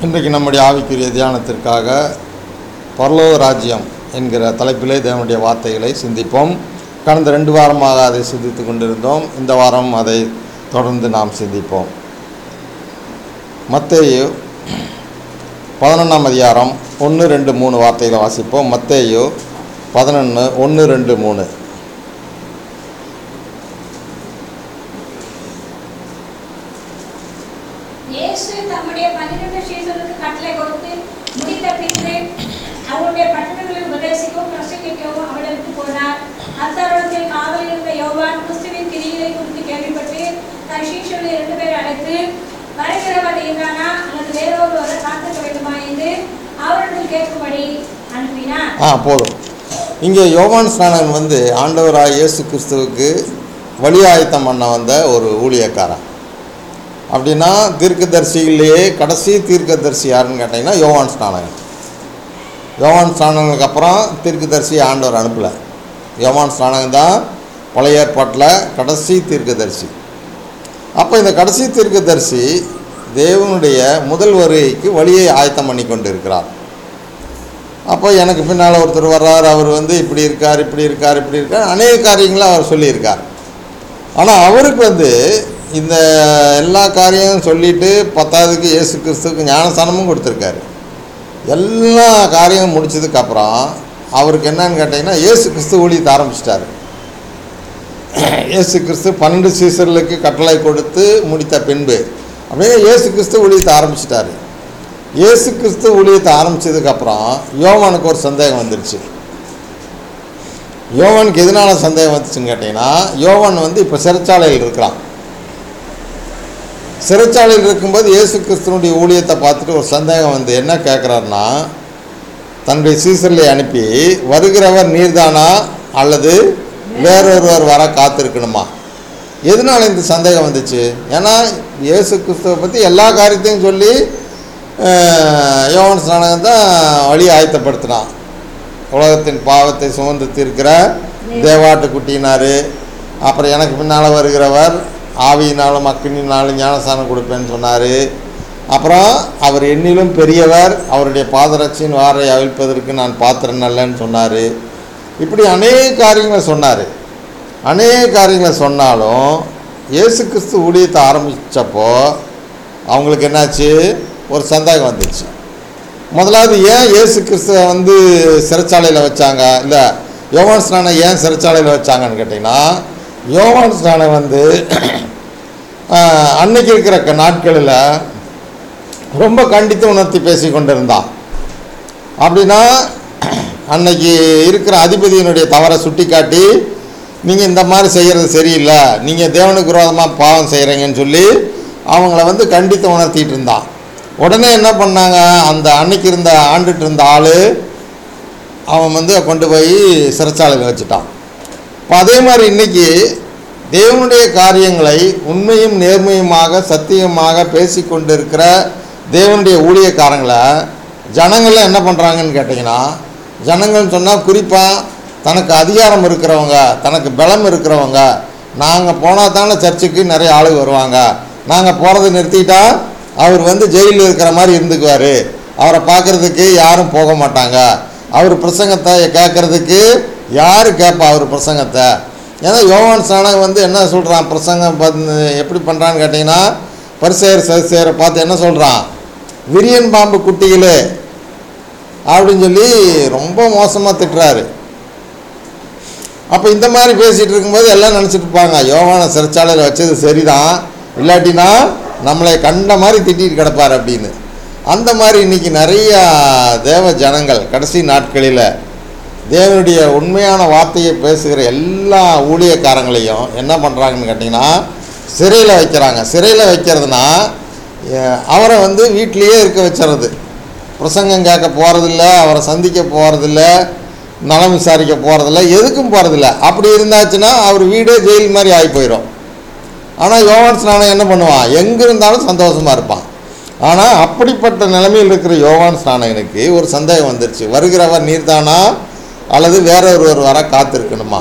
இன்றைக்கு நம்முடைய ஆவிக்குரிய தியானத்திற்காக பரலோக ராஜ்யம் என்கிற தலைப்பிலே தேவனுடைய வார்த்தைகளை சிந்திப்போம் கடந்த ரெண்டு வாரமாக அதை சிந்தித்து கொண்டிருந்தோம் இந்த வாரம் அதை தொடர்ந்து நாம் சிந்திப்போம் மத்தேயு பதினொன்றாம் அதிகாரம் ஒன்று ரெண்டு மூணு வார்த்தைகளை வாசிப்போம் மத்தேயு பதினொன்று ஒன்று ரெண்டு மூணு இயேசு தம்முடைய பன்னிரண்டு சீசனுக்கு கட்டளை கொடுத்து முடித்த பின்பு அவருடைய பட்டணங்களில் உபதேசிக்கவும் பிரசங்கிக்கவும் அவர்களுக்கு போனார் அத்தருணத்தில் காவலில் இருந்த யோவான் கிறிஸ்துவின் கிரிகளை குறித்து கேள்விப்பட்டு தன் சீஷர்களை இரண்டு பேரை அழைத்து வருகிறவர் நீதானா அல்லது வேறொரு வர காத்திருக்க வேண்டுமா என்று அவர்கள் கேட்கும்படி அனுப்பினார் ஆ போதும் இங்கே யோவான் ஸ்நானகன் வந்து ஆண்டவராக இயேசு கிறிஸ்துவுக்கு வழி ஆயத்தம் பண்ண வந்த ஒரு ஊழியக்காரன் அப்படின்னா தீர்க்கதரிசியிலேயே கடைசி தீர்க்கதரிசி யாருன்னு கேட்டிங்கன்னா யோவான் ஸ்நானகன் யோவான் ஸ்நானகனுக்கு அப்புறம் தீர்க்கதரிசி ஆண்டவர் அனுப்பலை யோவான் ஸ்நானகன் தான் பழைய ஏற்பாட்டில் கடைசி தீர்க்கதரிசி அப்போ இந்த கடைசி தீர்க்கதரிசி தேவனுடைய முதல் வருகைக்கு வழியை ஆயத்தம் பண்ணி கொண்டு இருக்கிறார் அப்போ எனக்கு பின்னால் ஒருத்தர் வர்றார் அவர் வந்து இப்படி இருக்கார் இப்படி இருக்கார் இப்படி இருக்கார் அநேக காரியங்களை அவர் சொல்லியிருக்கார் ஆனால் அவருக்கு வந்து இந்த எல்லா காரியமும் சொல்லிட்டு பத்தாவதுக்கு இயேசு கிறிஸ்துவுக்கு ஞானஸ்தானமும் கொடுத்துருக்காரு எல்லா காரியமும் முடிச்சதுக்கப்புறம் அவருக்கு என்னன்னு கேட்டிங்கன்னா இயேசு கிறிஸ்து ஊழியத்தை ஆரம்பிச்சிட்டாரு இயேசு கிறிஸ்து பன்னெண்டு சீசர்களுக்கு கட்டளை கொடுத்து முடித்த பின்பு அப்படியே இயேசு கிறிஸ்து ஊழியத்தை ஆரம்பிச்சிட்டாரு இயேசு கிறிஸ்து ஊழியத்தை ஆரம்பிச்சதுக்கப்புறம் யோவானுக்கு ஒரு சந்தேகம் வந்துருச்சு யோவானுக்கு எதனால சந்தேகம் வந்துச்சுன்னு கேட்டிங்கன்னா யோவான் வந்து இப்போ சிறைச்சாலையில் இருக்கிறான் சிறைச்சாலையில் இருக்கும்போது இயேசு கிறிஸ்துவனுடைய ஊழியத்தை பார்த்துட்டு ஒரு சந்தேகம் வந்து என்ன கேட்குறாருன்னா தன்னுடைய சீசர்களை அனுப்பி வருகிறவர் நீர்தானா அல்லது வேறொருவர் வர காத்திருக்கணுமா எதனால இந்த சந்தேகம் வந்துச்சு ஏன்னா இயேசு கிறிஸ்துவை பற்றி எல்லா காரியத்தையும் சொல்லி அஹ், யோவான் ஸ்நானகன் தான் வழி ஆயத்தப்படுத்தினான் உலகத்தின் பாவத்தை சுமந்து தீர்க்கிற தேவாட்டு குட்டினார் அப்புறம் எனக்கு பின்னால் வருகிறவர் ஆவியினாலும் அக்கினினாலும் ஞானஸ்தானம் கொடுப்பேன்னு சொன்னார் அப்புறம் அவர் என்னிலும் பெரியவர் அவருடைய பாதரட்சியின் வாரை அவிழ்ப்பதற்கு நான் பாத்திரம் நல்லன்னு சொன்னார் இப்படி அநேக காரியங்களை சொன்னார் அநேக காரியங்களை சொன்னாலும் இயேசு கிறிஸ்து ஊழியத்தை ஆரம்பித்தப்போ அவங்களுக்கு என்னாச்சு ஒரு சந்தேகம் வந்துச்சு முதலாவது ஏன் இயேசு கிறிஸ்துவை வந்து சிறைச்சாலையில் வச்சாங்க இல்லை யோவான் ஸ்நானம் ஏன் சிறைச்சாலையில் வச்சாங்கன்னு கேட்டிங்கன்னா யோவான் ஸ்நானம் வந்து ஆஹ், அன்னைக்கு இருக்கிற க- நாட்களில் ரொம்ப கண்டித்து உணர்த்தி பேசி கொண்டிருந்தான் அப்படின்னா அன்னைக்கு இருக்கிற அதிபதியினுடைய தவறை சுட்டி காட்டி நீங்கள் இந்த மாதிரி செய்கிறது சரியில்லை நீங்கள் தேவனுக்கு விரோதமாக பாவம் செய்கிறீங்கன்னு சொல்லி அவங்கள வந்து கண்டித்து உணர்த்திட்டு இருந்தான் உடனே என்ன பண்ணாங்க அந்த அன்னைக்கு இருந்த ஆண்டுட்டு இருந்த ஆள் அவன் வந்து கொண்டு போய் சிறைச்சாலையில் வச்சுட்டான் இப்போ அதே மாதிரி இன்னைக்கு தேவனுடைய காரியங்களை உண்மையும் நேர்மையுமாக சத்தியமாக பேசி கொண்டிருக்கிற தேவனுடைய ஊழியக்காரங்களை ஜனங்கள்லாம் என்ன பண்ணுறாங்கன்னு கேட்டிங்கன்னா ஜனங்கள்னு சொன்னால் குறிப்பாக தனக்கு அதிகாரம் இருக்கிறவங்க தனக்கு பலம் இருக்கிறவங்க நாங்கள் போனால் தானே சர்ச்சுக்கு நிறைய ஆளுங்க வருவாங்க நாங்கள் போகிறத நிறுத்திட்டா அவர் வந்து ஜெயிலில் இருக்கிற மாதிரி இருந்துக்குவார் அவரை பார்க்குறதுக்கு யாரும் போக மாட்டாங்க அவர் பிரசங்கத்தை கேட்குறதுக்கு யார் கேட்பா அவர் பிரசங்கத்தை ஏன்னா யோவான் ஸ்நானகன் வந்து என்ன சொல்கிறான் பிரசங்கம் பார்த்து எப்படி பண்ணுறான்னு கேட்டிங்கன்னா பரிசெயர் சதுசேயரை பார்த்து என்ன சொல்கிறான் விரியன் பாம்பு குட்டிகளே அப்படின்னு சொல்லி ரொம்ப மோசமாக திட்டுறாரு அப்போ இந்த மாதிரி பேசிகிட்டு இருக்கும்போது எல்லாம் நினச்சிட்டு இருப்பாங்க யோவானை சிறைச்சாலையில் வச்சது சரிதான் இல்லாட்டினா நம்மளை கண்ட மாதிரி திட்டிட்டு கிடப்பார் அப்படின்னு அந்த மாதிரி இன்னைக்கு நிறையா தேவ ஜனங்கள் கடைசி நாட்களில் தேவனுடைய உண்மையான வார்த்தையை பேசுகிற எல்லா ஊழியக்காரங்களையும் என்ன பண்ணுறாங்கன்னு கேட்டிங்கன்னா சிறையில் வைக்கிறாங்க சிறையில் வைக்கிறதுனா அஹ், அவரை வந்து வீட்டிலேயே இருக்க வச்சுறது பிரசங்கம் கேட்க போகிறதில்ல அவரை சந்திக்க போகிறதில்ல நலம் விசாரிக்க போகிறதில்ல எதுக்கும் போகிறதில்ல அப்படி இருந்தாச்சுன்னா அவர் வீடே ஜெயில் மாதிரி ஆகி போயிடும் ஆனால் யோவான் ஸ்நானம் என்ன பண்ணுவான் எங்கே இருந்தாலும் சந்தோஷமாக இருப்பான் ஆனால் அப்படிப்பட்ட நிலைமையில் இருக்கிற யோவான் ஸ்நானகனுக்கு ஒரு சந்தேகம் வந்துருச்சு வருகிறவர் நீர்தானா அல்லது வேற ஒருவர் வர காத்திருக்கணுமா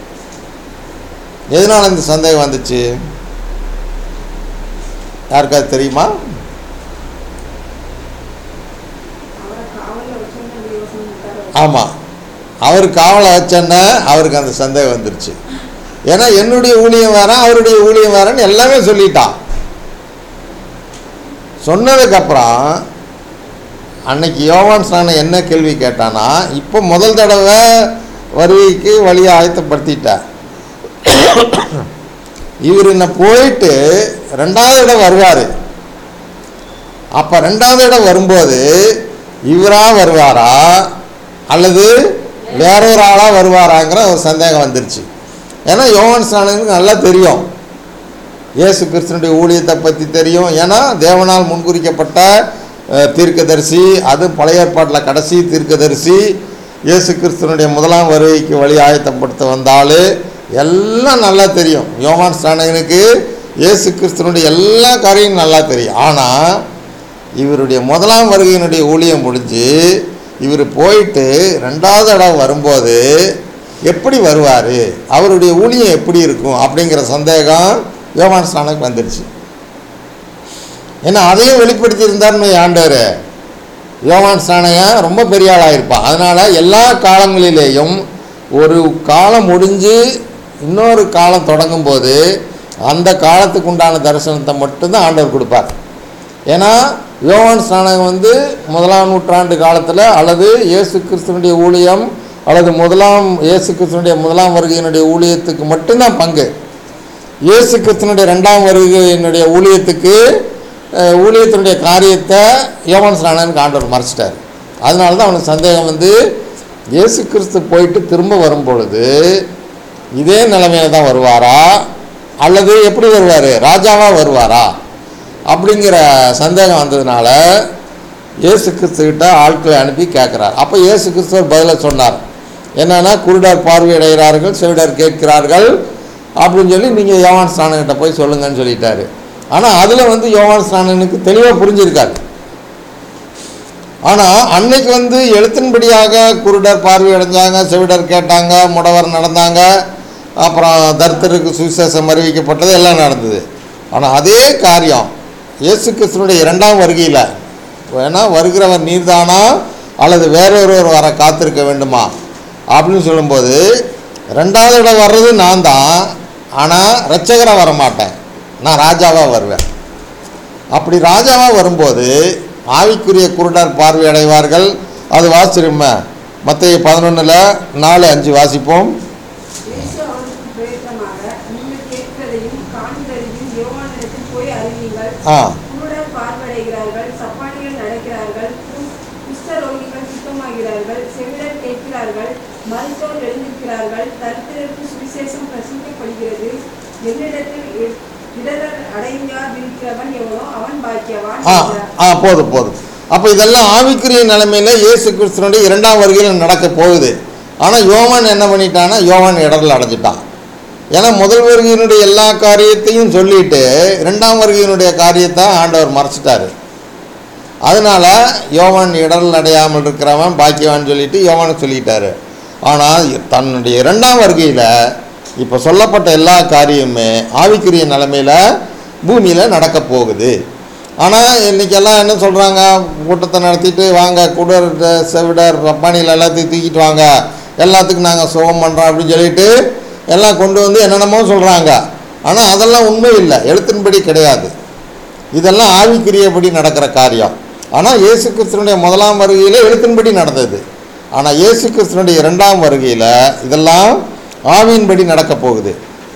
எதனால் இந்த சந்தேகம் வந்துச்சு யாருக்காவது தெரியுமா வசனம் தர ஆமாம் அவர் காவலை வச்சோன்னே அவருக்கு அந்த சந்தேகம் வந்துருச்சு ஏன்னா என்னுடைய ஊழியம் வேற அவருடைய ஊழியம் வேறன்னு எல்லாமே சொல்லிட்டான் சொன்னதுக்கப்புறம் அன்னைக்கு யோவான் ஸ்நானம் என்ன கேள்வி கேட்டானா இப்போ முதல் தடவை வருகைக்கு வழியை ஆயத்தப்படுத்திட்டார் இவர் என்ன போயிட்டு ரெண்டாவது இடம் வருவார் அப்போ ரெண்டாவது இடம் வரும்போது இவரா வருவாரா அல்லது வேற ஒரு ஆளாக வருவாராங்கிற ஒரு சந்தேகம் வந்துருச்சு ஏன்னா யோவான் ஸ்நானனுக்கு நல்லா தெரியும் இயேசு கிறிஸ்தனுடைய ஊழியத்தை பற்றி தெரியும் ஏன்னா தேவனால் முன்குறிக்கப்பட்ட அஹ், தீர்க்கதரிசி அது பழைய ஏற்பாட்டில் கடைசி தீர்க்கதரிசி இயேசு கிறிஸ்தனுடைய முதலாம் வருகைக்கு வழி ஆயத்தப்படுத்த வந்தாலே எல்லாம் நல்லா தெரியும் யோவான் ஸ்நானகனுக்கு இயேசு கிறிஸ்தனுடைய எல்லா காரியமும் நல்லா தெரியும் ஆனால் இவருடைய முதலாம் வருகையினுடைய ஊழியம் முடிஞ்சு இவர் போயிட்டு ரெண்டாவது இடம் வரும்போது எப்படி வருவார் அவருடைய ஊழியம் எப்படி இருக்கும் அப்படிங்கிற சந்தேகம் யோவான் ஸ்நானக்கு வந்துடுச்சு ஏன்னா அதையும் வெளிப்படுத்தியிருந்தார்னு ஆண்டவர் யோவான் ஸ்நானகன் ரொம்ப பெரிய ஆளாக இருப்பான் அதனால் எல்லா காலங்களிலேயும் ஒரு காலம் முடிஞ்சு இன்னொரு காலம் தொடங்கும் போது அந்த காலத்துக்கு உண்டான தரிசனத்தை மட்டும்தான் ஆண்டவர் கொடுப்பார் ஏன்னா யோவான் ஸ்நானகம் வந்து முதலாம் நூற்றாண்டு காலத்தில் அல்லது இயேசு கிறிஸ்துவனுடைய ஊழியம் அல்லது முதலாம் இயேசு கிறிஸ்துவனுடைய முதலாம் வருகையினுடைய ஊழியத்துக்கு மட்டும்தான் பங்கு இயேசு கிறிஸ்துவனுடைய ரெண்டாம் வருகையினுடைய ஊழியத்துக்கு அஹ், ஊழியத்தினுடைய காரியத்தை யோவான் ஸ்நானனுக்கு ஆண்டவர் மறைச்சிட்டார் அதனால தான் அவனுக்கு சந்தேகம் வந்து இயேசு கிறிஸ்து போயிட்டு திரும்ப வரும் பொழுது இதே நிலைமையில தான் வருவாரா அல்லது எப்படி வருவார் ராஜாவாக வருவாரா அப்படிங்கிற சந்தேகம் வந்ததுனால இயேசு கிறிஸ்துக்கிட்ட ஆட்களை அனுப்பி கேட்குறார் அப்போ இயேசு கிறிஸ்துவர் பதிலை சொன்னார் என்னன்னா குருடர் பார்வையடைகிறார்கள் செவிடர் கேட்கிறார்கள் அப்படின்னு சொல்லி நீங்கள் யோவான் ஸ்நானகிட்ட போய் சொல்லுங்கன்னு சொல்லிட்டாரு ஆனால் அதில் வந்து யோவான் ஸ்நானனுக்கு தெளிவாக புரிஞ்சிருக்காது ஆனால் அன்னைக்கு வந்து எழுத்தின்படியாக குருடர் பார்வை அடைஞ்சாங்க செவிடர் கேட்டாங்க முடவர் நடந்தாங்க அப்புறம் தர்த்தருக்கு சுவிசேஷம் அறிவிக்கப்பட்டது எல்லாம் நடந்தது ஆனால் அதே காரியம் இயேசு கிறிஸ்துனுடைய இரண்டாம் வருகையில் வேணா வருகிறவர் நீர்தானா அல்லது வேறொருவர் வர காத்திருக்க வேண்டுமா அப்படின்னு சொல்லும்போது ரெண்டாவது இடம் வர்றது நான் தான் ஆனால் ரட்சகராக வர மாட்டேன் நான் ராஜாவாக வருவேன் அப்படி ராஜாவாக வரும்போது ஆவிக்குரிய குருடர் பார்வை அடைவார்கள் அது வாசிருமே மத்திய பதினொன்றில் நாலு அஞ்சு வாசிப்போம் இயேசு அவனுக்கு பிரேத்தமாக நீங்கள் கேட்கிறதையும் காண்கிறதையும் யோவானிடத்தில் போய் அறிவீங்கள் ஆ குருடர் பார்வையடைகிறார்கள் சப்பானிகள் நடக்கிறார்கள் கு- குஷ்டரோகிகள் சுத்தமாகிறார்கள் செவிடர் கேட்கிறார்கள் மருத்துவர் எழுந்திருக்கிறார்கள் தரித்திரருக்கு சுவிசேஷம் பிரசிக்கப்படுகிறது என்னிடத்தில் இ- இடரல் அடையாதிருக்கிறவன் எவனோ அவன் பாக்கியவான் ஆ என்றார். ஆ போதும் போதும் அப்போ இதெல்லாம் ஆவிக்குரிய நிலைமையில் இயேசு கிறிஸ்துவனுடைய இரண்டாம் வருகையில் நடக்க போகுது ஆனால் யோவான் என்ன பண்ணிட்டான்னா யோவான் இடரில் அடைஞ்சிட்டான் ஏன்னா முதல் வருகையினுடைய எல்லா காரியத்தையும் சொல்லிட்டு இரண்டாம் வருகையினுடைய காரியத்தை ஆண்டவர் மறைச்சிட்டாரு அதனால யோவான் இடரில் அடையாமல் இருக்கிறவன் பாக்கியவான் சொல்லிட்டு யோவானை சொல்லிட்டாரு ஆனால் தன்னுடைய இரண்டாம் வருகையில் இப்போ சொல்லப்பட்ட எல்லா காரியமுமே ஆவிக்குரிய நிலைமையில் பூமியில் நடக்க போகுது ஆனால் இன்றைக்கெல்லாம் என்ன சொல்கிறாங்க கூட்டத்தை நடத்திட்டு வாங்க குடர் செவிடர் ரப்பானியில் எல்லாத்தையும் தூக்கிட்டு வாங்க எல்லாத்துக்கும் நாங்கள் சுகம் பண்ணுறோம் அப்படின்னு சொல்லிட்டு எல்லாம் கொண்டு வந்து என்னென்னமோ சொல்கிறாங்க ஆனால் அதெல்லாம் உண்மை இல்லை எழுத்தின்படி கிடையாது இதெல்லாம் ஆவிக்குரியபடி நடக்கிற காரியம் ஆனால் இயேசு கிறிஸ்துனுடைய முதலாம் வருகையில் எழுத்தின்படி நடந்தது ஆனால் இயேசு கிறிஸ்துனுடைய இரண்டாம் வருகையில் இதெல்லாம் ஆவியின்படி நடக்க போகுது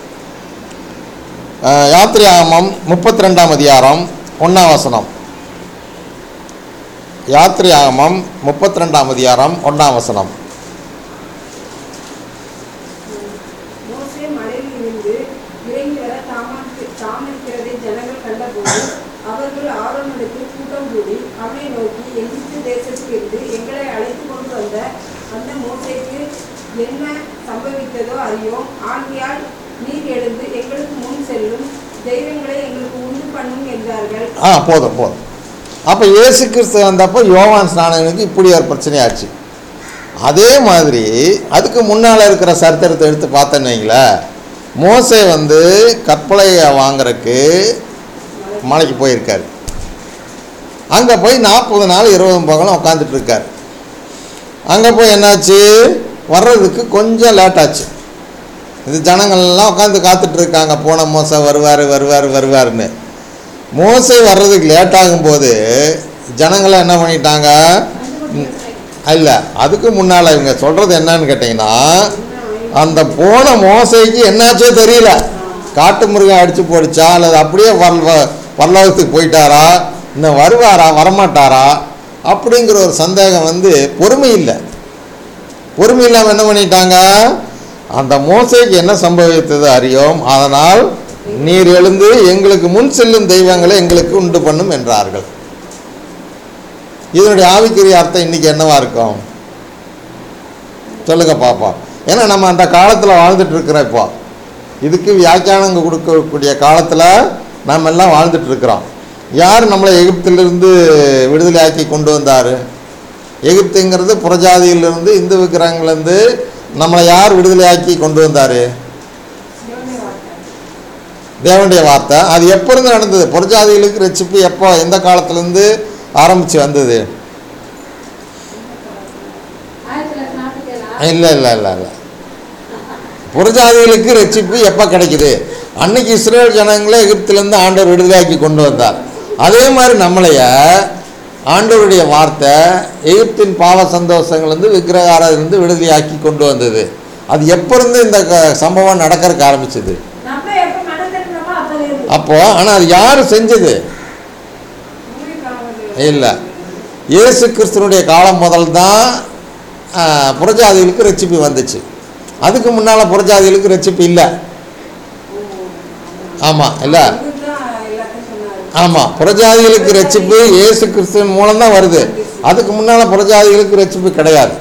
அஹ், யாத்திரையாகமம் முப்பத்தி ரெண்டாம் அதிகாரம் ஒன்றாம் வசனம் யாத்திரையாகமம் முப்பத்தி ரெண்டாம் அதிகாரம் ஒன்றாம் வசனம் மோசே மலையில் இருந்து இறங்கி வர தாமதித்து தாமதிக்கிறதை ஜனங்கள் கண்டபோது அவர்கள் ஆரோனிடத்தில் கூட்டம் கூடி அவனை நோக்கி எகிப்து தேசத்திலிருந்து எங்களை அழைத்து கொண்டு வந்த அந்த மோசேக்கு என்ன சம்பவித்ததோ அறியோம் ஆகையால் நீர் எழுந்து எங்களுக்கு முன் செல்லும் தெய்வங்களை எங்களுக்கு உண்டு பண்ணும் என்றார்கள் ஆ போதும் போதும் அப்போ இயேசு கிறிஸ்து வந்தப்போ யோவான் ஸ்நானகனுக்கு இப்படி ஒரு பிரச்சனையாச்சு அதே மாதிரி அதுக்கு முன்னால் இருக்கிற சரித்திரத்தை எடுத்து பார்த்தேன்னு வைங்களேன் மோசே வந்து கற்பலையை வாங்குறதுக்கு மலைக்கு போயிருக்காரு அங்கே போய் நாற்பது நாள் இருபது பகலும் உட்காந்துட்டு இருக்காரு அங்கே போய் என்னாச்சு வர்றதுக்கு கொஞ்சம் லேட் ஆச்சு இது ஜனங்கள்லாம் உட்காந்து காத்துட்டு இருக்காங்க போன மோசை வருவார் வருவார் வருவாருன்னு மோசை வர்றதுக்கு லேட் ஆகும்போது ஜனங்களை என்ன பண்ணிட்டாங்க இல்லை அதுக்கு முன்னால் இவங்க சொல்கிறது என்னன்னு கேட்டிங்கன்னா அந்த போன மோசைக்கு என்னாச்சோ தெரியல காட்டு மிருகம் அடித்து போடுச்சா அல்லது அப்படியே வரல பரலோகத்துக்கு போயிட்டாரா இன்னும் வருவாரா வரமாட்டாரா அப்படிங்கிற ஒரு சந்தேகம் வந்து பொறுமை இல்லை பொறுமை இல்லாமல் என்ன பண்ணிட்டாங்க அந்த மோசைக்கு என்ன சம்பவித்தது அறியோம் அதனால் நீர் எழுந்து எங்களுக்கு முன் செல்லும் தெய்வங்களை எங்களுக்கு உண்டு பண்ணும் என்றார்கள் இதனுடைய ஆவிக்குரிய அர்த்தம் இன்னைக்கு என்னவா இருக்கும் சொல்லுங்க பாப்போம் ஏன்னா நம்ம அந்த காலத்தில் வாழ்ந்துட்டு இருக்கிறோம் இப்போ இதுக்கு வியாக்கியானங்க கொடுக்கக்கூடிய காலத்தில் நாம் எல்லாம் வாழ்ந்துட்டு இருக்கிறோம் யார் நம்மளை எகிப்திலிருந்து விடுதலையாக்கி கொண்டு வந்தார் எகிப்துங்கிறது புறஜாதியிலிருந்து இந்து விக்கிரகங்கள்லேருந்து நம்மளை யார் விடுதலையாக்கி கொண்டு வந்தார் சிவனுடைய வார்த்தை தேவனுடைய வார்த்தை அது எப்போ இருந்து நடந்தது புறஜாதிகளுக்கு ரட்சிப்பு எப்போ எந்த காலத்துலேருந்து ஆரம்பித்து வந்தது ஆயிரத்தி தொள்ளாயிரத்தி நாற்பத்தி ஏழா இல்லை இல்லை இல்லை இல்லை புறஜாதிகளுக்கு ரட்சிப்பு எப்போ கிடைக்குது அன்னைக்கு இஸ்ரேல் ஜனங்களை எகிப்திலேருந்து ஆண்டவர் விடுதலையாக்கி கொண்டு வந்தார் அதே மாதிரி நம்மளைய ஆண்டவருடைய வார்த்தை எகிப்தின் பாவ சந்தோஷங்கள்லேருந்து விக்கிரகாரிலிருந்து விடுதலையாக்கி கொண்டு வந்தது அது எப்போ இருந்து இந்த க- சம்பவம் நடக்கறதுக்கு ஆரம்பிச்சது நம்ம எப்ப மனதிருந்தோமோ அப்போது அப்போ ஆனால் அது யார் செஞ்சது மூடி காவல் இல்லை இயேசு கிறிஸ்துனுடைய காலம் முதல் தான் ஆ, புறஜாதிகளுக்கு ரட்சிப்பு வந்துச்சு அதுக்கு முன்னால் புறஜாதிகளுக்கு ரட்சிப்பு இல்லை ஆமாம் இல்லை தான் எல்லாத்தையும் சொன்னாரு ஆமாம் புறஜாதிகளுக்கு ரட்சிப்பு இயேசு கிறிஸ்துவின் மூலம் தான் வருது அதுக்கு முன்னால் புறஜாதிகளுக்கு ரட்சிப்பு கிடையாது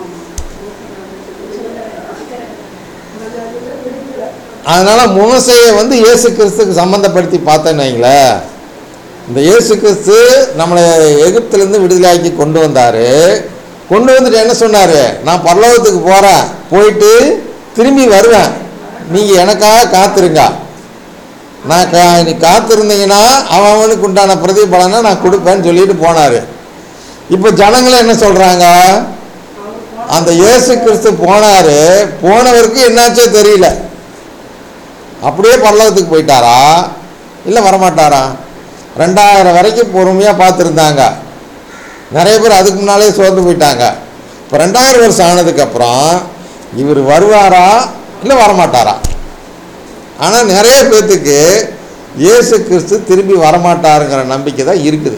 அதனால் மோசையை வந்து இயேசு கிறிஸ்துக்கு சம்மந்தப்படுத்தி பார்த்தேன்னு வைங்களேன் இந்த இயேசு கிறிஸ்து நம்மளை எகிப்திலேருந்து விடுதலையாக்கி கொண்டு வந்தார் கொண்டு வந்துட்டு என்ன சொன்னார் நான் பரலோகத்துக்கு போகிறேன் போயிட்டு திரும்பி வருவேன் நீங்கள் எனக்காக காத்திருங்க நான் கா நீ காத்திருந்தீங்கன்னா அவன் அவனுக்கு உண்டான பிரதிபலனை நான் கொடுப்பேன்னு சொல்லிட்டு போனார் இப்போ ஜனங்களும் என்ன சொல்கிறாங்க அந்த இயேசு கிறிஸ்து போனார் போனவருக்கு என்னாச்சோ தெரியல அப்படியே பரலோகத்துக்கு போயிட்டாரா இல்லை வரமாட்டாரா ரெண்டாயிரம் வரைக்கும் பொறுமையாக பார்த்துருந்தாங்க நிறைய பேர் அதுக்கு முன்னாலே சோர்ந்து போயிட்டாங்க இப்போ ரெண்டாயிரம் வருஷம் ஆனதுக்கப்புறம் இவர் வருவாரா இல்லை வரமாட்டாரா ஆனால் நிறைய பேர்த்துக்கு இயேசு கிறிஸ்து திரும்பி வரமாட்டாருங்கிற நம்பிக்கை தான் இருக்குது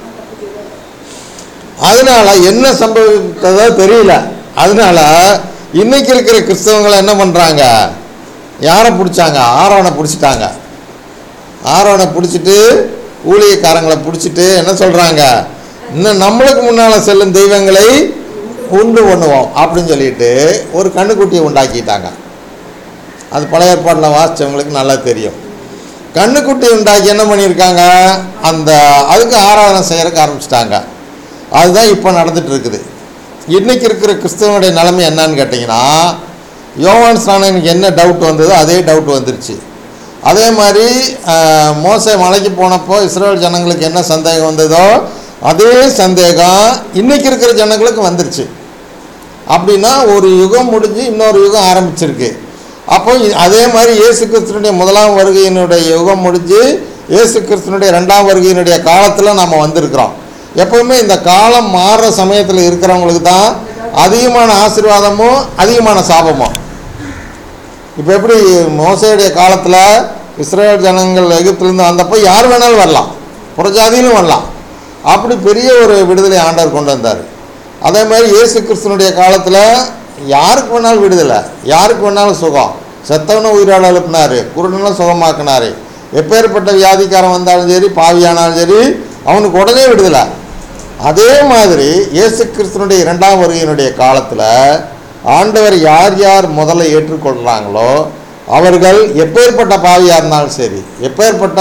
அதனால என்ன சம்பவித்ததோ தெரியல அதனால இன்னைக்கு இருக்கிற கிறிஸ்தவங்களை என்ன பண்ணுறாங்க யாரை பிடிச்சாங்க ஆரோனை பிடிச்சிட்டாங்க ஆரோனை பிடிச்சிட்டு ஊழியக்காரங்களை பிடிச்சிட்டு என்ன சொல்கிறாங்க இன்னும் நம்மளுக்கு முன்னால் செல்லும் தெய்வங்களை உண்டு பண்ணுவோம் அப்படின்னு சொல்லிட்டு ஒரு கண்ணுக்குட்டியை உண்டாக்கிட்டாங்க அது பழைய ஏற்பாட்டில் வாசித்தவங்களுக்கு நல்லா தெரியும் கண்ணுக்குட்டி உண்டாக்கி என்ன பண்ணியிருக்காங்க அந்த அதுக்கு ஆராதனை செய்யறதுக்கு ஆரம்பிச்சிட்டாங்க அதுதான் இப்போ நடந்துட்டு இருக்குது இன்றைக்கி இருக்கிற கிறிஸ்தவனுடைய நிலைமை என்னன்னு கேட்டிங்கன்னா யோவான் ஸ்நானனுக்கு என்ன டவுட் வந்ததோ அதே டவுட் வந்துருச்சு அதே மாதிரி ஆஹ், மோசே மலைக்கு போனப்போ இஸ்ரேல் ஜனங்களுக்கு என்ன சந்தேகம் வந்ததோ அதே சந்தேகம் இன்றைக்கி இருக்கிற ஜனங்களுக்கு வந்துருச்சு அப்படின்னா ஒரு யுகம் முடிஞ்சு இன்னொரு யுகம் ஆரம்பிச்சிருக்கு அப்போ இ- அதே மாதிரி இயேசு கிறிஸ்துனுடைய முதலாம் வருகையினுடைய யுகம் முடிஞ்சு இயேசு கிறிஸ்துனுடைய ரெண்டாம் வருகையினுடைய காலத்தில் நம்ம வந்திருக்கிறோம் எப்பவுமே இந்த காலம் மாறுற சமயத்தில் இருக்கிறவங்களுக்கு தான் அதிகமான ஆசீர்வாதமும் அதிகமான சாபமும் இப்போ எப்படி மோசையுடைய காலத்தில் இஸ்ரேல் ஜனங்கள் எகிப்திலேருந்து வந்தப்போ யார் வேணாலும் வரலாம் புறஜாதியிலும் வரலாம் அப்படி பெரிய ஒரு விடுதலை ஆண்டவர் கொண்டு வந்தார் அதே மாதிரி இயேசு கிறிஸ்துனுடைய காலத்தில் யாருக்கு வேணாலும் விடுதலை யாருக்கு வேணாலும் சுகம் செத்தவனை உயிரோட எழுப்பினார் குருடனை சுகமாக்கினார் எப்பேற்பட்ட வியாதிக்காரன் வந்தாலும் சரி பாவியானாலும் சரி அவனுக்கு உடனே விடுதலை அதே மாதிரி இயேசு கிறிஸ்துனுடைய இரண்டாம் வருகையினுடைய காலத்தில் ஆண்டவர் யார் யார் முதல்ல ஏற்றுக்கொள்கிறாங்களோ அவர்கள் எப்பேற்பட்ட பாவியாக இருந்தாலும் சரி எப்பேற்பட்ட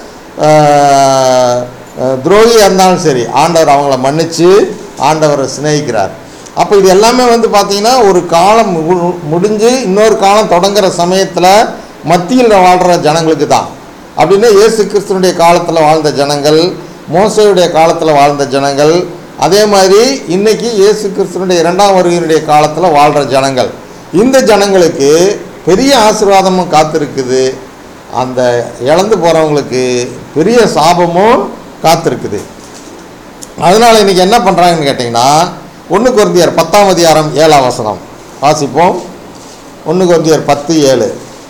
ஆஹ், ஆஹ், துரோகியாக இருந்தாலும் சரி ஆண்டவர் அவங்கள மன்னித்து ஆண்டவரை சிநேகிக்கிறார் அப்போ இது எல்லாமே வந்து பார்த்திங்கன்னா ஒரு காலம் மு- முடிஞ்சு இன்னொரு காலம் தொடங்குற சமயத்தில் மத்தியில் வாழ்கிற ஜனங்களுக்கு தான் அப்படின்னா இயேசு கிறிஸ்துனுடைய காலத்தில் வாழ்ந்த ஜனங்கள் மோசையுடைய காலத்தில் வாழ்ந்த ஜனங்கள் அதே மாதிரி இன்னைக்கு இயேசு கிறிஸ்துனுடைய இரண்டாம் வருகையினுடைய காலத்தில் வாழ்கிற ஜனங்கள் இந்த ஜனங்களுக்கு பெரிய ஆசீர்வாதமும் காத்திருக்குது அந்த இழந்து போகிறவங்களுக்கு பெரிய சாபமும் காத்திருக்குது அதனால் இன்றைக்கி என்ன பண்ணுறாங்கன்னு கேட்டிங்கன்னா ஒன்று குருந்தியர் பத்தாம் அதிகாரம் ஏழாம் வசனம் வாசிப்போம் ஒன்று குருந்தியர் பத்து ஏழு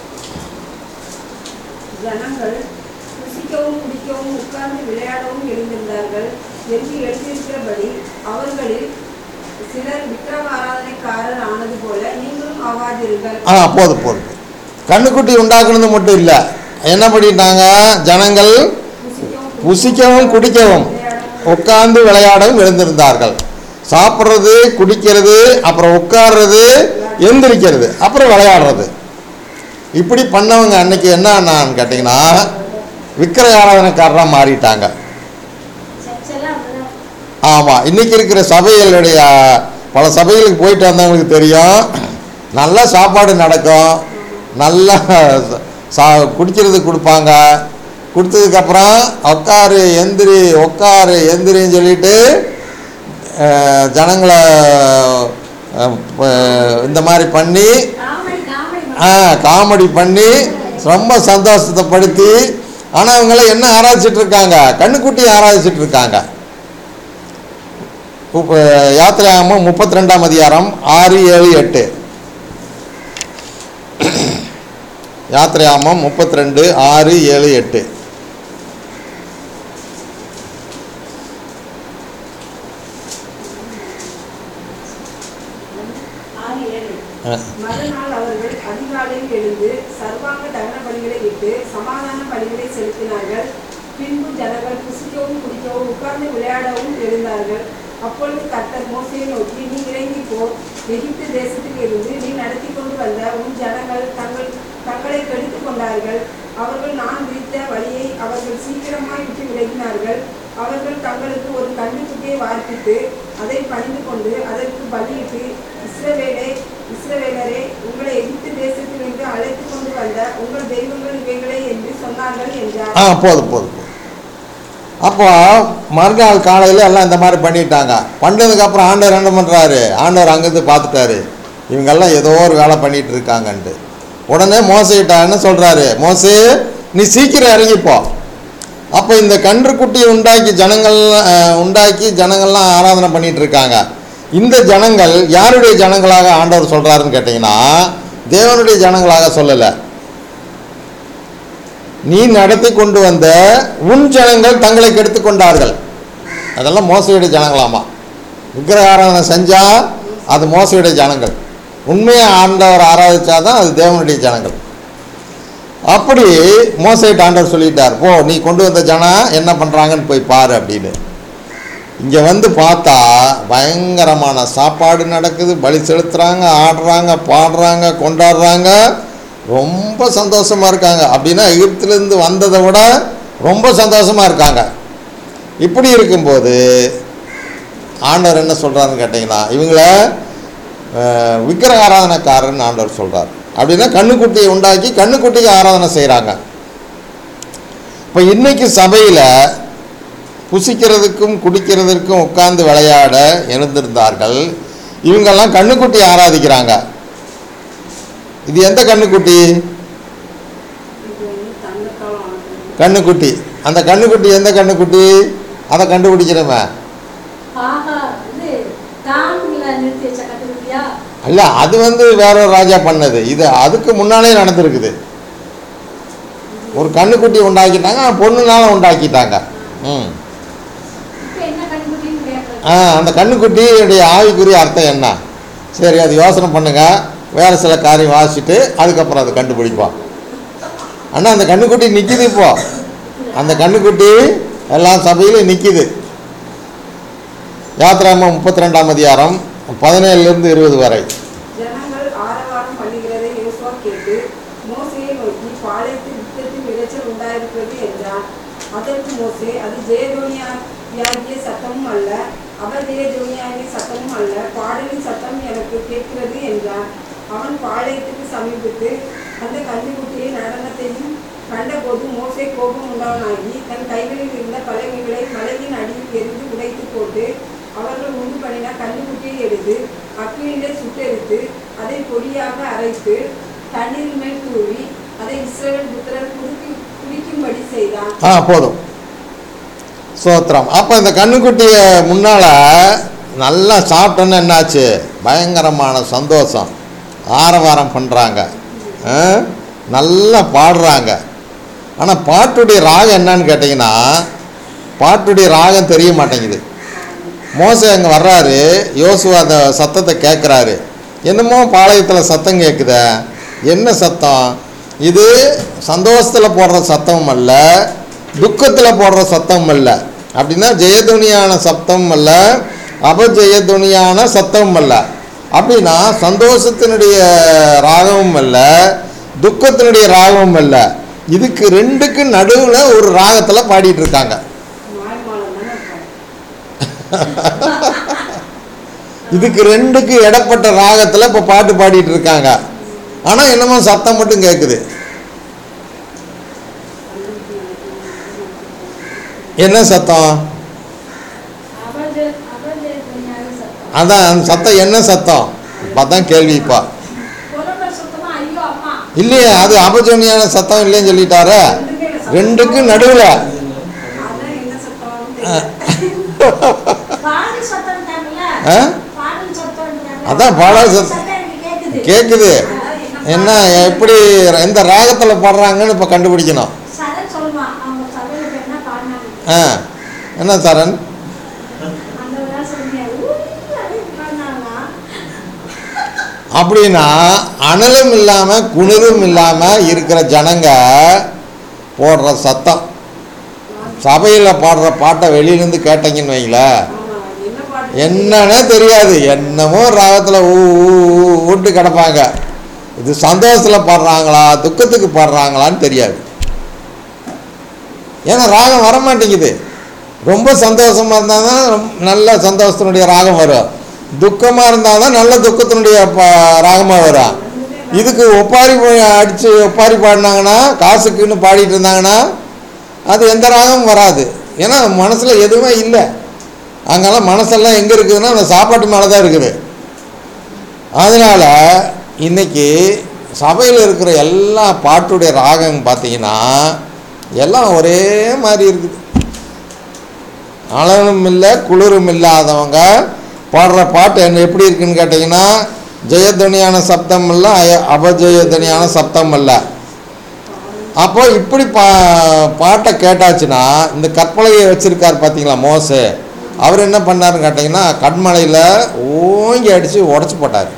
ஜனங்கள் புசிக்கவும் குடிக்கவும் உட்கார்ந்து விளையாடவும் எழுந்திருந்தார்கள் என்று எழுதியிருக்கிறபடி அவர்களில் சிலர் விக்கிரம ஆராதனைக்காரர் ஆனது போல நீங்களும் ஆகாதீர்கள் ஆ போதும் போதும் கண்ணுக்குட்டி உண்டாக்குனது மட்டும் இல்லை என்ன பண்ணிட்டாங்க ஜனங்கள் புசிக்கவும் புசிக்கவும் குடிக்கவும் விளையாடவும் உட்கார்ந்து விளையாடவும் எழுந்திருந்தார்கள் சாப்பிட்றது குடிக்கிறது அப்புறம் உட்கார்றது எந்திரிக்கிறது அப்புறம் விளையாடுறது இப்படி பண்ணவங்க அன்னைக்கு என்னன்னு கேட்டிங்கன்னா விக்கிர ஆராதனைக்காரராக மாறிட்டாங்க சர்ச்செல்லாம் அப்படிதான் ஆமாம் இன்னைக்கு இருக்கிற சபைகளுடைய பல சபைகளுக்கு போயிட்டு வந்தவங்களுக்கு தெரியும் நல்ல சாப்பாடு நடக்கும் நல்லா சா குடிக்கிறது கொடுப்பாங்க கொடுத்ததுக்கப்புறம் உட்காரு எந்திரி உட்காரு எந்திரின்னு சொல்லிட்டு அஹ், ஜனங்களை அஹ், ப- இந்த மாதிரி பண்ணி காமெடி காமெடி ஆ காமெடி பண்ணி ரொம்ப சந்தோஷத்தைப்படுத்தி ஆனால் இவங்கெல்லாம் என்ன ஆராய்ச்சிட்டு இருக்காங்க கண்ணுக்குட்டி ஆராய்ச்சிட்டு இருக்காங்க இப்போ யாத்திரையாமம் முப்பத்தி ரெண்டாம் அதிகாரம் ஆறு ஏழு எட்டு யாத்திரையாமம் முப்பத்தி ரெண்டு ஆறு ஏழு எட்டு ஆறு ஏழு அஹ், மறுநாள் அவர்கள் அதிகாலையில் எழுந்து சர்வாங்க தகன பலிகளை இட்டு சமாதான பலிகளை செலுத்தினார்கள் பின்பு ஜனங்கள் புசிக்கவும் குடிக்கவும் உட்கார்ந்து விளையாடவும் எழுந்தார்கள் அப்பொழுது கர்த்தர் மோசையை நோக்கி நீ இறங்கி போ எகிப்து தேசத்தில் இருந்து நீ நடத்தி கொண்டு வந்த உன் ஜனங்கள் தங்கள் தங்களை கெடுத்துக் கொண்டார்கள் அவர்கள் நான் விதித்த வழியை அவர்கள் சீக்கிரமாய் விட்டு விலகினார்கள் அவர்கள் தங்களுக்கு ஒரு கன்றுக்குட்டியை வார்ப்பித்து அதை பணிந்து கொண்டு அதற்கு பலியிட்டு இஸ்ரவேலே இஸ்ரவேலரே உங்களை எகிப்து தேசத்திலிருந்து அழைத்து கொண்டு வந்த உங்கள் தெய்வங்கள் இவைகளே என்று சொன்னார்கள் என்றார் ஆ போதும் போதும் போதும் அப்போ மறுநாள் காலையில் எல்லாம் இந்த மாதிரி பண்ணிட்டாங்க பண்ணதுக்கப்புறம் ஆண்டவர் என்ன பண்ணுறாரு ஆண்டவர் அங்கேருந்து பார்த்துட்டாரு இவங்கெல்லாம் ஏதோ ஒரு வேலை பண்ணிட்டு இருக்காங்கன்ட்டு உடனே மோசையிட்ட என்ன சொல்கிறாரு மோசே நீ சீக்கிரம் இறங்கிப்போ அப்போ இந்த கன்றுக்குட்டியை உண்டாக்கி ஜனங்கள் அஹ், உண்டாக்கி ஜனங்கள்லாம் ஆராதனை பண்ணிட்டு இருக்காங்க இந்த ஜனங்கள் யாருடைய ஜனங்களாக ஆண்டவர் சொல்கிறாருன்னு கேட்டிங்கன்னா தேவனுடைய ஜனங்களாக சொல்லலை நீ நடத்தி கொண்டு வந்த உன் ஜனங்கள் தங்களை கெடுத்து கொண்டார்கள் அதெல்லாம் மோசடியுடைய ஜனங்களாமா விக்கிரக ஆராதனை செஞ்சா அது மோசடியுடைய ஜனங்கள் உண்மையை ஆண்டவர் ஆராதிச்சாதான் அது தேவனுடைய ஜனங்கள் அப்படி மோசைட்டு ஆண்டவர் சொல்லிட்டார் போ நீ கொண்டு வந்த ஜனம் என்ன பண்ணுறாங்கன்னு போய் பாரு அப்படின்னு இங்கே வந்து பார்த்தா பயங்கரமான சாப்பாடு நடக்குது பலி செலுத்துகிறாங்க ஆடுறாங்க பாடுறாங்க கொண்டாடுறாங்க ரொம்ப சந்தோஷமாக இருக்காங்க அப்படின்னா எகிப்திலேருந்து வந்ததை விட ரொம்ப சந்தோஷமாக இருக்காங்க இப்படி இருக்கும்போது ஆண்டவர் என்ன சொல்கிறாருன்னு கேட்டிங்கன்னா இவங்கள அஹ், விக்கிரக ஆராதனைக்காரர்னு ஆண்டவர் சொல்கிறார் அப்படின்னா கண்ணுக்குட்டியை உண்டாக்கி கண்ணுக்குட்டிக்கு ஆராதனை செய்கிறாங்க இப்போ இன்னைக்கு சபையில் புசிக்கிறதுக்கும் குடிக்கிறதுக்கும் உட்கார்ந்து விளையாட எழுந்திருந்தார்கள் இவங்கெல்லாம் கண்ணுக்குட்டி ஆராதிக்கிறாங்க இது எந்த கண்ணுக்குட்டி இது வந்து தங்கத்தால் ஆனது கண்ணுக்குட்டி அந்த கண்ணுக்குட்டி எந்த கண்ணுக்குட்டி அதை கண்டுபிடிக்கிறோமே ஆஹா இது தாங்குல நிறுத்தி வச்ச கட்டுக்குட்டியா அல்ல அது வந்து வேற ஒரு ராஜா பண்ணது இது அதுக்கு முன்னாலே நடந்திருக்குது ஒரு கண்ணுக்குட்டி உண்டாக்கிட்டாங்க பொண்ணுனால உண்டாக்கிட்டாங்க ம் இப்ப என்ன கட்டுக்குட்டின்னு கேட்கறது ஆ அந்த கண்ணுக்குட்டியுடைய ஆவிக்குரிய அர்த்தம் என்ன சரி அது யோசனை பண்ணுங்க வேறு சில காரியம் வாசிச்சுட்டு அதுக்கப்புறம் அதை கண்டுபிடிப்போம் அண்ணா அந்த கண்ணுக்குட்டி நிற்கிது இப்போ அந்த கண்ணுக்குட்டி எல்லா சபையிலும் நிற்கிது யாத்திராம முப்பத்தி ரெண்டாம் அதிகாரம் பதினேழுலேருந்து இருபது வரை ஜனங்கள் ஆரவாரம் பண்ணுகிறதை யோசுவா கேட்டு மோசையை நோக்கி பாளையத்தில் யுத்தத்தில் இரைச்சல் உண்டாயிருக்கிறது என்றான் அதற்கு மோசே அது ஜெயதோனியாகிய சத்தமும் அல்ல அபதேய ஜோனியாகிய சத்தமும் அல்ல பாடலின் சத்தம் எனக்கு கேட்கிறது என்றான் அவன் பாளையத்துக்கு சமீபித்து அந்த கன்றுக்குட்டியை நடனத்தையும் கண்டபோது மோசே கோபம் உண்டவனாகி தன் கைகளில் இருந்த பலகைகளை மலையின் அடியில் எரிந்து உடைத்து போட்டு அவர்கள் உண்டு பண்ணின கல்லுக்குட்டியை எடுத்து அக்கினியிலே சுட்டெரித்து அதை பொடியாக அரைத்து தண்ணீர் மேல் தூவி அதை இஸ்ரவேல் புத்திரர் குடிக்கு குடிக்கும்படி செய்தான் ஆ போதும் சோத்திரம் அப்போ இந்த கண்ணுக்குட்டியை முன்னால் நல்லா சாப்பிட்டோன்னு என்னாச்சு பயங்கரமான சந்தோஷம் ஆரவாரம் பண்ணுறாங்க நல்லா பாடுறாங்க ஆனால் பாட்டுடைய ராகம் என்னன்னு கேட்டிங்கன்னா பாட்டுடைய ராகம் தெரிய மாட்டேங்குது மோசே அங்கே வர்றாரு யோசுவா அந்த சத்தத்தை கேட்குறாரு என்னமோ பாளையத்தில் சத்தம் கேட்குதே என்ன சத்தம் இது சந்தோஷத்தில் போடுற சத்தம் அல்ல துக்கத்தில் போடுற சத்தம் அல்ல அப்படின்னா ஜெயதுனியான சத்தம் அல்ல அபஜெயதுனியான சத்தம் அல்ல அப்படின்னா சந்தோஷத்தினுடைய ராகமும் அல்ல துக்கத்தினுடைய ராகமும் அல்ல இதுக்கு ரெண்டுக்கு நடுவில் ஒரு ராகத்தில் பாடிட்டு இருக்காங்க மாய்மாலம் தானே இருப்பாங்க. இதுக்கு ரெண்டுக்கு இடப்பட்ட ராகத்தில் இப்போ பாட்டு பாடிட்டு இருக்காங்க ஆனால் என்னமோ சத்தம் மட்டும் கேட்குது என்ன சத்தம் அபஜ அபஜயத்துவஞான சத்தம் அதான் அந்த சத்தம் என்ன சத்தம் அதான் கேள்விப்பா புறம்பர் சுத்தமா ஐயோ அம்மா இல்லையே அது அபஜோனியான சத்தம் இல்லைன்னு சொல்லிட்டாரு ரெண்டுக்கு நடுவில் அதான் என்ன சத்தம்னு தெரியல. பாடல் சத்தம் தாங்கல்ல ஆ? பாடல் சத்தம் தாங்கல்ல? அதான் பாடல் சத்தம். சத்தம் எனக்கு கேக்குது கேட்குது அதான் என்ன எப்படி எந்த ராகத்தில் பாடுறாங்கன்னு இப்போ கண்டுபிடிக்கணும் சரண் சொல்லுவான் அவங்க சபையில போய் என்ன பாடினாங்க ஆ என்ன சரண் அந்த வேலை சொன்னீங்க ஊ, அப்படின்னு பாடினாங்க அப்படின்னா அனலும் இல்லாமல் குளிரும் இல்லாமல் இருக்கிற ஜனங்க போடுற சத்தம் சபையில் பாடுற பாட்டை வெளியிலேருந்து கேட்டீங்கன்னு வைங்களேன் ஆமா, என்ன பாட்டு என்னன்னே தெரியாது என்னமோ ராகத்தில் ஊ ஊ, ஊ, ஊட்டு கிடப்பாங்க இது சந்தோஷத்தில் பாடுறாங்களா துக்கத்துக்கு பாடுறாங்களான்னு தெரியாது ஏன்னா ராகம் வர மாட்டேங்குது ரொம்ப சந்தோஷமாக இருந்தால் தான் ரொம்ப நல்ல சந்தோஷத்தினுடைய ராகம் வரும் துக்கமாக இருந்தால் தான் நல்ல துக்கத்தினுடைய ப ராகமாக வரும் இதுக்கு ஒப்பாரி அடித்து ஒப்பாரி பாடினாங்கன்னா காசுக்குன்னு பாடிட்டு இருந்தாங்கன்னா அது எந்த ராகமும் வராது ஏன்னா மனசில் எதுவுமே இல்லை அங்கெல்லாம் மனசெல்லாம் எங்கே இருக்குதுன்னா அந்த சாப்பாட்டு மேலே தான் இருக்குது அதனால் இன்னைக்கு சபையில் இருக்கிற எல்லா பாட்டுடைய ராகம் பார்த்தீங்கன்னா எல்லாம் ஒரே மாதிரி இருக்குது அழகும் இல்லை குளிரும் இல்லாதவங்க பாடுற பாட்டு என்ன எப்படி இருக்குன்னு கேட்டிங்கன்னா ஜெயத்வனியான சப்தம் இல்லை அய- அபஜெயத்வனியான சப்தம் இல்லை அப்போ இப்படி பா பாட்டை கேட்டாச்சுன்னா இந்த கற்பலகையை வச்சுருக்கார் பார்த்தீங்களா மோசே அவர் என்ன பண்ணாருன்னு கேட்டிங்கன்னா கண்மலையில் ஓங்கி அடித்து உடச்சி போட்டார்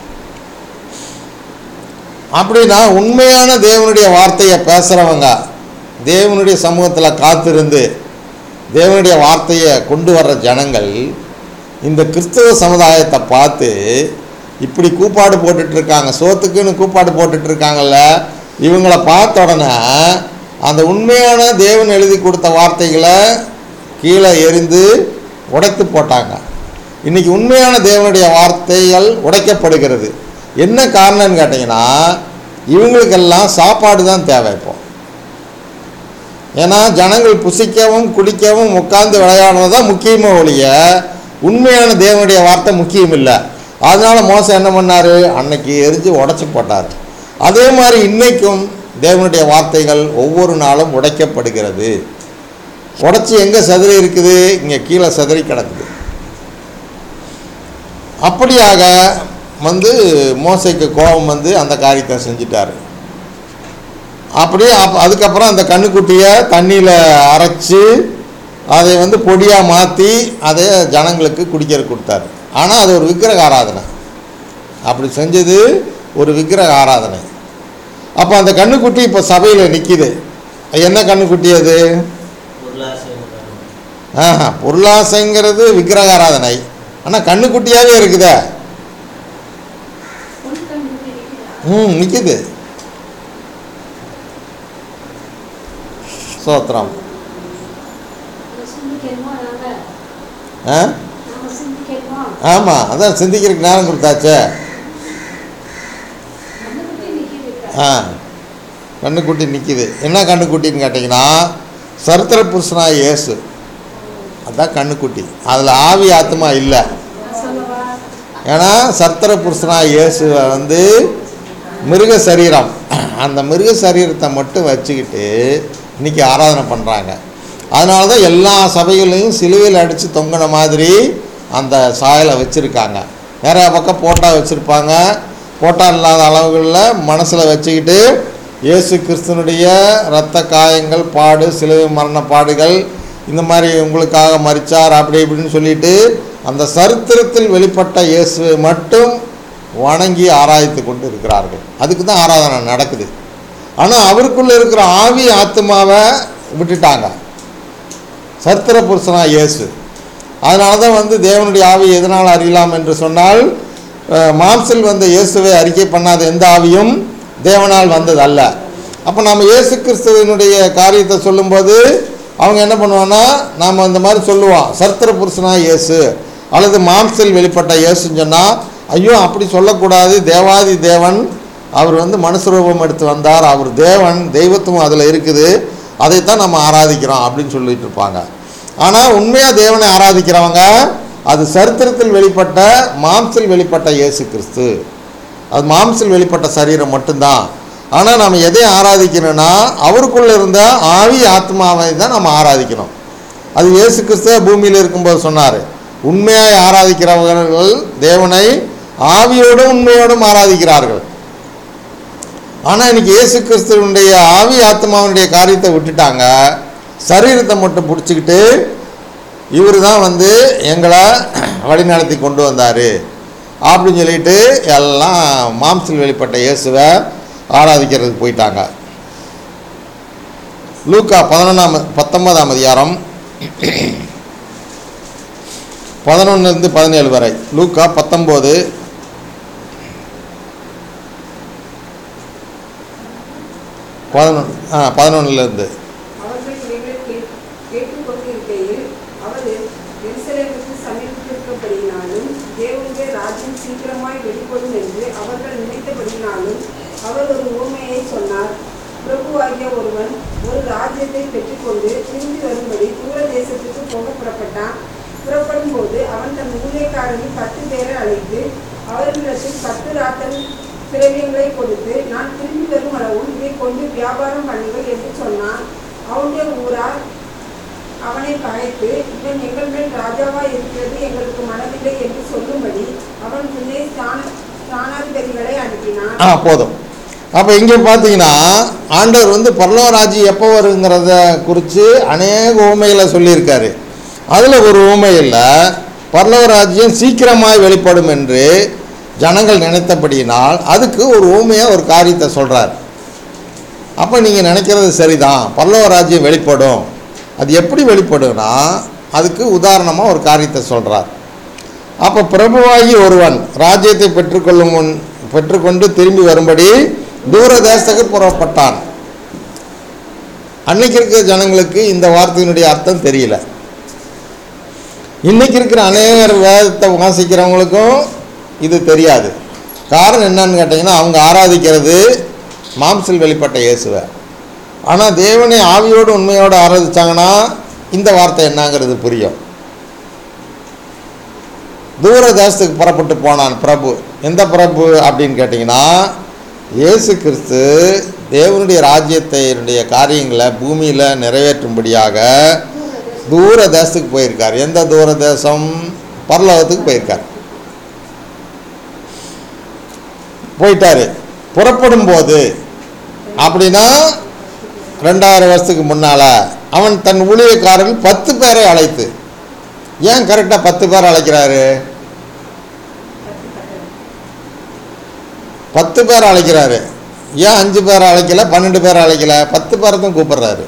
அப்படின்னா உண்மையான தேவனுடைய வார்த்தையை பேசுகிறவங்க தேவனுடைய சமூகத்தில் காத்திருந்து தேவனுடைய வார்த்தையை கொண்டு வர்ற ஜனங்கள் இந்த கிறிஸ்தவ சமுதாயத்தை பார்த்து இப்படி கூப்பாடு போட்டுட்டு இருக்காங்க சோத்துக்குன்னு கூப்பாடு போட்டுட்டு இருக்காங்கல்ல இவங்கள பார்த்த உடனே அந்த உண்மையான தேவன் எழுதி கொடுத்த வார்த்தைகளை கீழே எரிந்து உடைத்து போட்டாங்க இன்னைக்கு உண்மையான தேவனுடைய வார்த்தைகள் உடைக்கப்படுகிறது என்ன காரணம்னு கேட்டிங்கன்னா இவங்களுக்கெல்லாம் சாப்பாடு தான் தேவை இப்போ ஏன்னா ஜனங்கள் புசிக்கவும் குடிக்கவும் உட்கார்ந்து விளையாடுறது தான் முக்கியமே ஒழிய உண்மையான தேவனுடைய வார்த்தை முக்கியம் இல்லை அதனால மோசம் என்ன பண்ணார் அன்னைக்கு எரிஞ்சு உடைச்சி போட்டார் அதே மாதிரி இன்னைக்கும் தேவனுடைய வார்த்தைகள் ஒவ்வொரு நாளும் உடைக்கப்படுகிறது உடைச்சி எங்கே சதுரி இருக்குது இங்கே கீழே சதுரி கிடக்குது அப்படியாக வந்து மோசைக்கு கோபம் வந்து அந்த காரியத்தை செஞ்சிட்டாரு அப்படியே அப் அதுக்கப்புறம் அந்த கண்ணுக்குட்டியை தண்ணியில் அரைச்சி அதை வந்து பொடியாக மாற்றி அதை ஜனங்களுக்கு குடிக்கிற கொடுத்தாரு ஆனால் அது ஒரு விக்கிரக ஆராதனை அப்படி செஞ்சது ஒரு விக்கிரக ஆராதனை அப்போ அந்த கண்ணுக்குட்டி இப்போ சபையில் நிற்கிது என்ன கண்ணுக்குட்டி அது ஆஹா பொருளாசைங்கிறது விக்கிரக ஆராதனை ஆனால் கண்ணுக்குட்டியாகவே இருக்குதே பொண்ணு கண்ணு இருக்கிறா ம் நிற்கிது சோத்திரம் சிந்திக்கணுமோ நாங்க ஆ நாங்க சிந்திக்கணுமோ ஆமாம் அதான் சிந்திக்கிறதுக்கு நேரம் கொடுத்தாச்சே கண்ணுக்குட்டி நிக்கிது ஆ கண்ணுக்குட்டி நிற்கிது என்ன கண்ணுக்குட்டின்னு கேட்டிங்கன்னா சரித்திர புருஷனாக இயேசு அதான் கண்ணுக்குட்டி அதில் ஆவி ஆத்மா இல்லை சொல்லவா ஏன்னா சத்திர புருஷனா இயேசுவை வந்து மிருக சரீரம் அந்த மிருக சரீரத்தை மட்டும் வச்சுக்கிட்டு இன்னைக்கு ஆராதனை பண்ணுறாங்க அதனால தான் எல்லா சபைகளையும் சிலுவையில் அடித்து தொங்கின மாதிரி அந்த சாயலை வச்சுருக்காங்க நிறையா பக்கம் போட்டா வச்சுருப்பாங்க போட்டா இல்லாத அளவுகளில் மனசில் வச்சுக்கிட்டு இயேசு கிறிஸ்துனுடைய இரத்த காயங்கள் பாடு சிலுவை மரண பாடுகள் இந்த மாதிரி உங்களுக்காக மறிச்சார் அப்படி இப்படின்னு சொல்லிட்டு அந்த சரித்திரத்தில் வெளிப்பட்ட இயேசுவை மட்டும் வணங்கி ஆராதித்து கொண்டு இருக்கிறார்கள் அதுக்கு தான் ஆராதனை நடக்குது ஆனால் அவருக்குள்ளே இருக்கிற ஆவி ஆத்மாவை விட்டுட்டாங்க சரித்திர புருஷனா இயேசு அதனால தான் வந்து தேவனுடைய ஆவி எதனால் அறியலாம் என்று சொன்னால் அஹ், மாம்சில் வந்த இயேசுவை அறிக்கை பண்ணாத எந்த ஆவியும் தேவனால் வந்தது அல்ல அப்போ நம்ம இயேசு கிறிஸ்துவனுடைய காரியத்தை சொல்லும்போது அவங்க என்ன பண்ணுவாங்கன்னா நாம் இந்த மாதிரி சொல்லுவோம் சரித்திர புருஷனா இயேசு அல்லது மாம்சில் வெளிப்பட்ட இயேசுன்னு சொன்னால் ஐயோ அப்படி சொல்லக்கூடாது தேவாதி தேவன் அவர் வந்து மனுஷரூபம் எடுத்து வந்தார் அவர் தேவன் தெய்வத்துவம் அதில் இருக்குது அதைத்தான் நம்ம ஆராதிக்கிறோம் அப்படின்னு சொல்லிட்டு இருப்பாங்க ஆனால் உண்மையாக தேவனை ஆராதிக்கிறவங்க அது சரித்திரத்தில் வெளிப்பட்ட மாம்சில் வெளிப்பட்ட இயேசு கிறிஸ்து அது மாம்சில் வெளிப்பட்ட சரீரம் மட்டும்தான் ஆனால் நம்ம எதை ஆராதிக்கணும்னா அவருக்குள்ளே இருந்த ஆவி ஆத்மாவை தான் நம்ம ஆராதிக்கணும் அது இயேசு கிறிஸ்துவ பூமியில் இருக்கும்போது சொன்னார் உண்மையாய் ஆராதிக்கிறவர்கள் தேவனை ஆவியோடும் உண்மையோடும் ஆராதிக்கிறார்கள் ஆனால் இன்னைக்கு இயேசு கிறிஸ்துவனுடைய ஆவி ஆத்மாவுடைய காரியத்தை விட்டுட்டாங்க சரீரத்தை மட்டும் பிடிச்சிக்கிட்டு இவர் தான் வந்து எங்களை வழிநடத்தி கொண்டு வந்தார் அப்படின்னு சொல்லிட்டு எல்லாம் மாம்சில் வெளிப்பட்ட இயேசுவை ஆராதிக்கிறதுக்கு போயிட்டாங்க லூக்கா பதினொன்றாம் பத்தொன்பதாம் அதிகாரம் பதினொன்றுலேருந்து பதினேழு வரை லூக்கா பத்தொம்போது பதினொன்று ஆ பதினொன்றுலேருந்து அவர்கள் இவைகளை கேட்- கேட்டுக்கொண்டிருக்கையில் அவர் எருசலேமுக்கு சமீபித்திருக்கிறபடியினாலும் தேவனுடைய ராஜ்யம் சீக்கிரமாய் வெளிப்படும் என்று அவர்கள் நினைத்தபடியினாலும் அவர் ஒரு ஊமையை சொன்னார் பிரபுவாகிய ஒருவன் ஒரு ராஜ்யத்தை பெற்றுக்கொண்டு திரும்பி வரும்படி தூர தேசத்துக்கு போக புறப்பட்டான் புறப்படும் போது அவன் தன் ஊழியக்காரரில் பத்து பேரை அழைத்து அவர்களிடத்தில் பத்து ராத்தல் திரவியங்களை கொடுத்து நான் திரும்பி வரும் அளவும் இதை கொண்டு வியாபாரம் பண்ணுங்கள் என்று சொன்னான் அவனுடைய ஊரார் அவனை பகைத்து இவன் எங்கள் மேல் ராஜாவா இருக்கிறது எங்களுக்கு மனதில்லை என்று சொல்லும்படி அவன் முன்னே ஸ்தான ஸ்தானாதிபதிகளை அனுப்பினான் ஆ போதும் அப்போ இங்கே பார்த்தீங்கன்னா ஆண்டவர் வந்து பரலோராஜி எப்போ வருங்கிறத குறித்து அநேக ஊமைகளை சொல்லியிருக்காரு அதில் ஒரு ஊமையில் பரலோராஜ்யம் சீக்கிரமாய் வெளிப்படும் என்று ஜனங்கள் நினைத்தபடியினால் அதுக்கு ஒரு ஊமையாக ஒரு காரியத்தை சொல்கிறார் அப்போ நீங்கள் நினைக்கிறது சரிதான் பரலோராஜ்யம் வெளிப்படும் அது எப்படி வெளிப்படும்னா அதுக்கு உதாரணமாக ஒரு காரியத்தை சொல்கிறார் அப்போ பிரபுவாகி ஒருவன் ராஜ்யத்தை பெற்றுக்கொள்ளும் முன் பெற்றுக்கொண்டு திரும்பி வரும்படி தூர தேசத்துக்கு புறப்பட்டான் அன்னைக்கு இருக்கிற ஜனங்களுக்கு இந்த வார்த்தையினுடைய அர்த்தம் தெரியல இன்னைக்கு இருக்கிற அநேகர் வேதத்தை வாசிக்கிறவங்களுக்கும் இது தெரியாது காரணம் என்னன்னு கேட்டிங்கன்னா அவங்க ஆராதிக்கிறது மாம்சில் வெளிப்பட்ட இயேசுவை ஆனால் தேவனை ஆவியோடு உண்மையோடு ஆராதிச்சாங்கன்னா இந்த வார்த்தை என்னங்கிறது புரியும் தூர தேசத்துக்கு புறப்பட்டு போனான் பிரபு எந்த பிரபு அப்படின்னு கேட்டிங்கன்னா இயேசு கிறிஸ்து தேவனுடைய ராஜ்யத்தினுடைய காரியங்களை பூமியில் நிறைவேற்றும்படியாக தூர தேசத்துக்கு போயிருக்கார் எந்த தூர தேசம் பரலோகத்துக்கு போயிருக்கார் போயிட்டாரு புறப்படும் போது அப்படின்னா ரெண்டாயிரம் வருஷத்துக்கு முன்னால் அவன் தன் ஊழியக்காரர்கள் பத்து பேரை அழைத்து ஏன் கரெக்டாக பத்து பேர் அழைக்கிறாரு பத்து பேர் அழைக்கிறாரு ஏன் அஞ்சு பேர் அழைக்கல பன்னெண்டு பேர் அழைக்கல பத்து பேரை தான் கூப்பிடுறாரு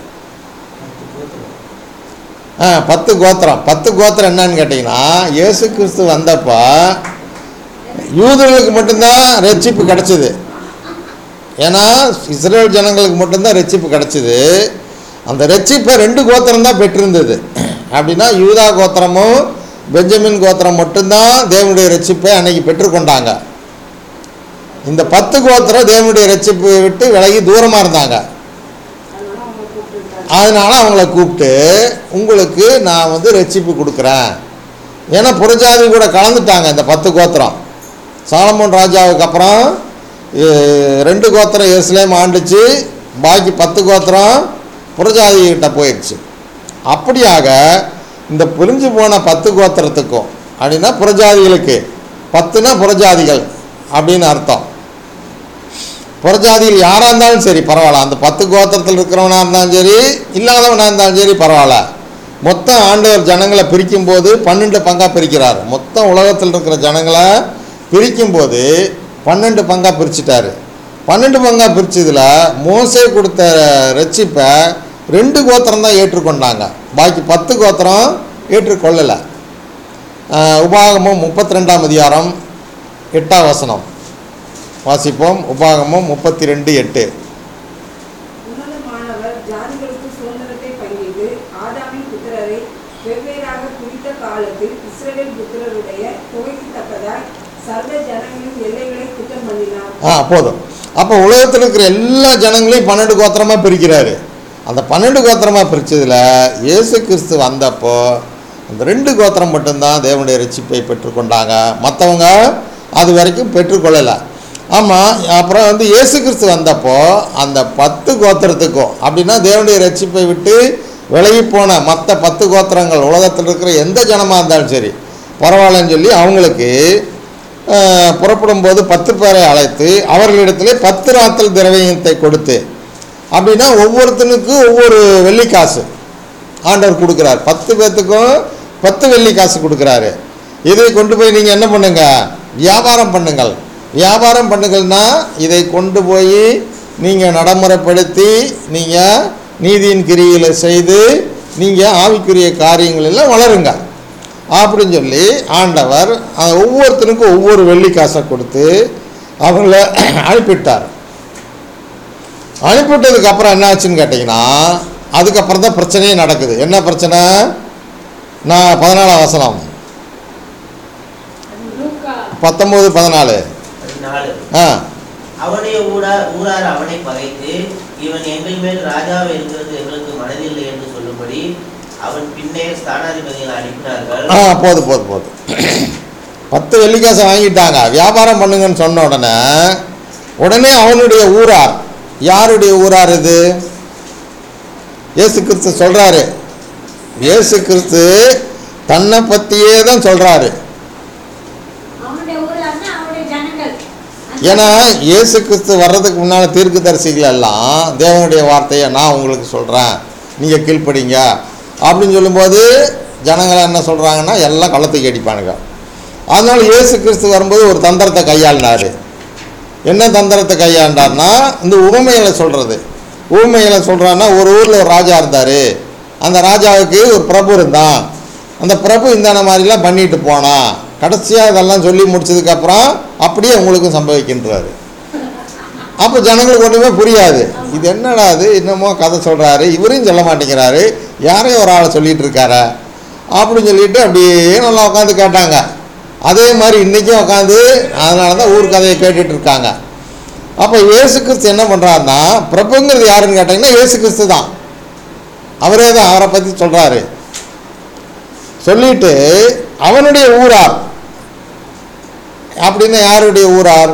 ஆ பத்து கோத்திரம் பத்து கோத்திரம் என்னன்னு கேட்டிங்கன்னா இயேசு கிறிஸ்து வந்தப்போ யூதர்களுக்கு மட்டும்தான் ரட்சிப்பு கிடச்சிது ஏன்னா இஸ்ரேல் ஜனங்களுக்கு மட்டும்தான் ரட்சிப்பு கிடச்சிது அந்த ரட்சிப்பை ரெண்டு கோத்திரம் தான் பெற்றிருந்தது அப்படின்னா யூதா கோத்திரமும் பெஞ்சமின் கோத்திரம் மட்டும்தான் தேவனுடைய ரட்சிப்பை அன்னைக்கு பெற்றுக்கொண்டாங்க இந்த பத்து கோத்திரம் தேவனுடைய ரட்சிப்பை விட்டு விலகி தூரமாக இருந்தாங்க அதனால அவங்க கூப்பிட்டுருக்காங்க அதனால அவங்கள கூப்பிட்டு உங்களுக்கு நான் வந்து ரட்சிப்பு கொடுக்குறேன் ஏன்னா புறஜாதி கூட கலந்துட்டாங்க இந்த பத்து கோத்திரம் சாலமோன் ராஜாவுக்கு அப்புறம் எ- ரெண்டு கோத்திரம் எருசலேம் ஆண்டுச்சு பாக்கி பத்து கோத்திரம் புறஜாதிகிட்ட போயிடுச்சு அப்படியாக இந்த பிரிஞ்சு போன பத்து கோத்திரத்துக்கும் அப்படின்னா புறஜாதிகளுக்கு பத்துனா புறஜாதிகள் அப்படின்னு அர்த்தம் புறஜாதியில் யாராக இருந்தாலும் சரி பரவாயில்ல அந்த பத்து கோத்திரத்தில் இருக்கிறவனாக இருந்தாலும் சரி இல்லாதவனாக இருந்தாலும் சரி பரவாயில்ல மொத்தம் ஆண்டவர் ஜனங்களை பிரிக்கும் போது பன்னெண்டு பங்காக பிரிக்கிறார் மொத்தம் உலகத்தில் இருக்கிற ஜனங்களை பிரிக்கும் போது பன்னெண்டு பங்காக பிரிச்சிட்டாரு பன்னெண்டு பங்காக பிரிச்சதுல மோசே கொடுத்த ரட்சிப்பை ரெண்டு கோத்திரம் தான் ஏற்றுக்கொண்டாங்க பாக்கி பத்து கோத்திரம் ஏற்றுக்கொள்ளலை ஆஹ் உபாகமம் முப்பத்தி ரெண்டாம் அதிகாரம் எட்டாம் வசனம் வாசிப்போம் உபாகமம் முப்பத்தி ரெண்டு எட்டு உன்னதமானவர் ஜாதிகளுக்கு சுதந்திரத்தை பங்கிட்டு ஆதாமின் புத்திரரை வெவ்வேறாக குறித்த காலத்தில் இஸ்ரவேல் புத்திரருடைய தொகைக்கு தக்கதாய் சர்வ ஜனங்களின் எல்லைகளை குற்றம் பண்ணினார் ஆ போதும் அப்போ உலகத்தில் இருக்கிற எல்லா ஜனங்களையும் பன்னெண்டு கோத்திரமாக பிரிக்கிறாரு அந்த பன்னெண்டு கோத்திரமாக பிரித்ததில் இயேசு கிறிஸ்து வந்தப்போ அந்த ரெண்டு கோத்திரம் மட்டும்தான் தேவனுடைய ரட்சிப்பை பெற்றுக்கொண்டாங்க மற்றவங்க அது வரைக்கும் பெற்றுக்கொள்ளலை ஆமாம் அப்புறம் வந்து இயேசு கிறிஸ்து வந்தப்போ அந்த பத்து கோத்திரத்துக்கும் அப்படின்னா தேவனுடைய ரட்சிப்பை விட்டு விலகி போன மற்ற பத்து கோத்திரங்கள் உலகத்தில் இருக்கிற எந்த ஜனமாக இருந்தாலும் சரி பரவாயில்லன்னு சொல்லி அவங்களுக்கு அஹ், புறப்படும் போது பத்து பேரை அழைத்து அவர்களிடத்திலே பத்து ராத்தல் திரவியத்தை கொடுத்து அப்படின்னா ஒவ்வொருத்தனுக்கும் ஒவ்வொரு வெள்ளிக்காசு ஆண்டவர் கொடுக்குறார் பத்து பேர்த்துக்கும் பத்து வெள்ளி காசு கொடுக்குறாரு இதை கொண்டு போய் நீங்கள் என்ன பண்ணுங்க வியாபாரம் பண்ணுங்கள் வியாபாரம் பண்ணுங்கள்னா இதை கொண்டு போய் நீங்கள் நடைமுறைப்படுத்தி நீங்கள் நீதியின் கிரியில் செய்து நீங்கள் ஆவிக்குரிய காரியங்களில் வளருங்க அப்படின்னு சொல்லி ஆண்டவர் அஹ், ஒவ்வொருத்தனுக்கும் ஒவ்வொரு வெள்ளி காசை கொடுத்து அவங்கள அனுப்பிவிட்டார் அனுப்பிவிட்டதுக்கு அப்புறம் என்ன ஆச்சுன்னு கேட்டிங்கன்னா அதுக்கப்புறம் தான் பிரச்சனையே நடக்குது என்ன பிரச்சனை நான் பதினாலாம் வசனம் லூக்கா பத்தொம்போது பதினாலு பதினாலு ஆ அவனுடைய ஊரார் ஊரார் அவனை பகைத்து இவன் எங்கள் மேல் ராஜாவை இருக்கிறது எங்களுக்கு மனதில்லை என்று சொல்லும்படி அவன் பின்னே ஸ்தானாதிபதிகளை அனுப்பினார்கள் ஆ போதும் போதும் போதும் பத்து வெள்ளிக்காசை வாங்கிட்டாங்க வியாபாரம் பண்ணுங்கன்னு சொன்ன உடனே உடனே அவனுடைய ஊரார் யாருடைய ஊரார் இது இயேசு கிறிஸ்து சொல்கிறாரு இயேசு கிறிஸ்து தன்னை பற்றியே தான் சொல்கிறாரு அவனுடைய ஊர்லன்னா அவனுடைய ஜனங்கள் ஏன்னா இயேசு கிறிஸ்து வர்றதுக்கு முன்னால் தீர்க்கதரிசிகள் எல்லாம் தேவனுடைய வார்த்தையை நான் உங்களுக்கு சொல்கிறேன் நீங்கள் கீழ்ப்படிங்க அப்படின்னு சொல்லும்போது ஜனங்கள் என்ன சொல்கிறாங்கன்னா எல்லாம் கள்ளத்துக்கு அடிப்பானுங்க அதனால இயேசு கிறிஸ்து வரும்போது ஒரு தந்திரத்தை கையாளினார் என்ன தந்திரத்தை கையாண்டார்னா இந்த உவமைகளை சொல்கிறது உவமைகளை சொல்கிறான்னா ஒரு ஊரில் ஒரு ராஜா இருந்தார் அந்த ராஜாவுக்கு ஒரு பிரபு இருந்தான் அந்த பிரபு இந்த மாதிரிலாம் பண்ணிட்டு போனான் கடைசியாக இதெல்லாம் சொல்லி முடிச்சதுக்கப்புறம் அப்படியே உங்களுக்கும் சம்பவிக்கின்றாரு அப்போ ஜனங்களுக்கு ஒன்றுமே புரியாது இது என்னடா அது என்னமோ கதை சொல்கிறாரு இவரையும் சொல்ல மாட்டேங்கிறாரு யாரையும் ஒரு ஆளை சொல்லிட்டு இருக்காரா அப்படின்னு சொல்லிட்டு அப்படியே நல்லா உட்காந்து கேட்டாங்க அதே மாதிரி இன்றைக்கும் உட்காந்து அதனால தான் ஊர் கதையை கேட்டுட்டு இருக்காங்க அப்போ இயேசு கிறிஸ்து என்ன பண்ணுறாருன்னா பிரபுங்கிறது யாருன்னு கேட்டிங்கன்னா இயேசு கிறிஸ்து தான் அவரே தான் அவரை பற்றி சொல்கிறாரு சொல்லிட்டு அவனுடைய ஊரார் அப்படின்னா யாருடைய ஊரார்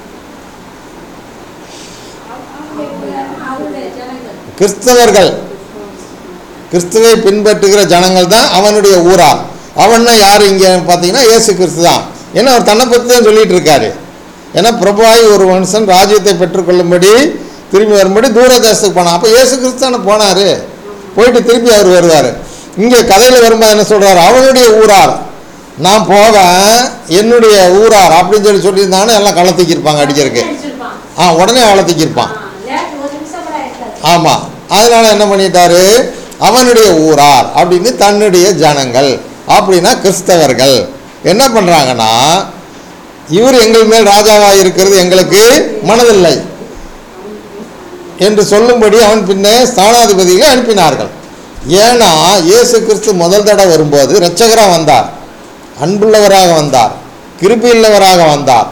அவனுடைய ஊர்லன்னா அவனுடைய ஜனங்கள் கிறிஸ்தவர்கள் கிறிஸ்துவை பின்பற்றுகிற ஜனங்கள் தான் அவனுடைய ஊரார் அவன்னா யார் இங்கே பார்த்தீங்கன்னா இயேசு கிறிஸ்து தான் ஏன்னா அவர் தன்னை பற்றி தான் சொல்லிட்டு இருக்காரு ஏன்னா பிரபுவாய் ஒரு மனுஷன் ராஜ்யத்தை பெற்றுக்கொள்ளும்படி திரும்பி வரும்படி தூர தேசத்துக்கு போனான் அப்போ இயேசு கிறிஸ்து தானே போனார் போயிட்டு திருப்பி அவர் வருவார் இங்கே கதையில் வரும்போது என்ன சொல்கிறார் அவனுடைய ஊரார் நான் போவேன் என்னுடைய ஊரார் அப்படின்னு சொல்லி சொல்லியிருந்தாங்கன்னா எல்லாம் கள்ளத்திக்கிருப்பாங்க அடிக்கிறதுக்கு அடிச்சிருப்பான். ஆ உடனே கள்ளத்திக்கிருப்பான் ஆ, லேட் ஒரு நிமிஷம் கூட இருக்காது ஆமாம் அதனால என்ன பண்ணிட்டாரு அவனுடைய ஊரார் அப்படின்னு தன்னுடைய ஜனங்கள் அப்படின்னா கிறிஸ்தவர்கள் என்ன பண்ணுறாங்கன்னா இவர் எங்கள் மேல் ராஜாவாக இருக்கிறது எங்களுக்கு மனதில்லை என்று சொல்லும்படி அவன் பின்னே ஸ்தானாதிபதிகளை அனுப்பினார்கள் ஏன்னா இயேசு கிறிஸ்து முதல் தடவை வரும்போது இரட்சகராக வந்தார் அன்புள்ளவராக வந்தார் கிருபியுள்ளவராக வந்தார்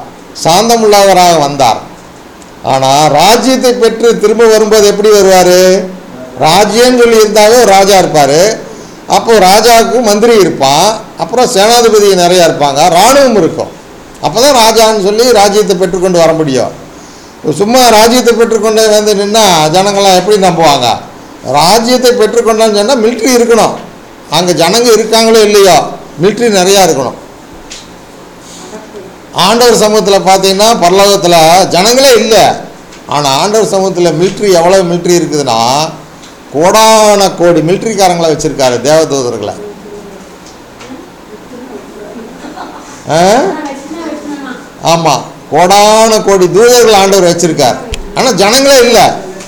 சாந்தமுள்ளவராக வந்தார் ஆனால் ராஜ்யத்தை பெற்று திரும்ப வரும்போது எப்படி வருவார் ராஜ்யம்னு சொல்லி இருந்தாவே ஒரு ராஜா இருப்பார் அப்போ ராஜாவுக்கு மந்திரி இருப்பான் அப்புறம் சேனாதிபதி நிறையா இருப்பாங்க இராணுவம் இருக்கும் அப்போ தான் ராஜான்னு சொல்லி ராஜ்யத்தை பெற்றுக்கொண்டு வர முடியும் சும்மா ராஜ்யத்தை பெற்றுக்கொண்டு வந்து நின்னா ஜனங்கள்லாம் எப்படி நம்புவாங்க ராஜ்யத்தை பெற்றுக்கொண்டான்னு சொன்னால் மிலிட்ரி இருக்கணும் அங்கே ஜனங்க இருக்காங்களோ இல்லையோ மிலிட்ரி நிறையா இருக்கணும் ஆண்டவர் சமூகத்தில் பார்த்தீங்கன்னா பரலோகத்தில் ஜனங்களே இல்லை ஆனால் ஆண்டவர் சமூகத்தில் மிலிட்ரி எவ்வளோ மிலிட்ரி இருக்குதுன்னா கோடான கோடி மிலிட்ரிக்காரங்களை வச்சுருக்காரு தேவதூதர்களை ஆ வச்சுனா வச்சுனா ஆமாம் கோடான கோடி தூதர்கள் ஆண்டவர் வச்சிருக்கார் ஆனால் ஜனங்களே இல்லை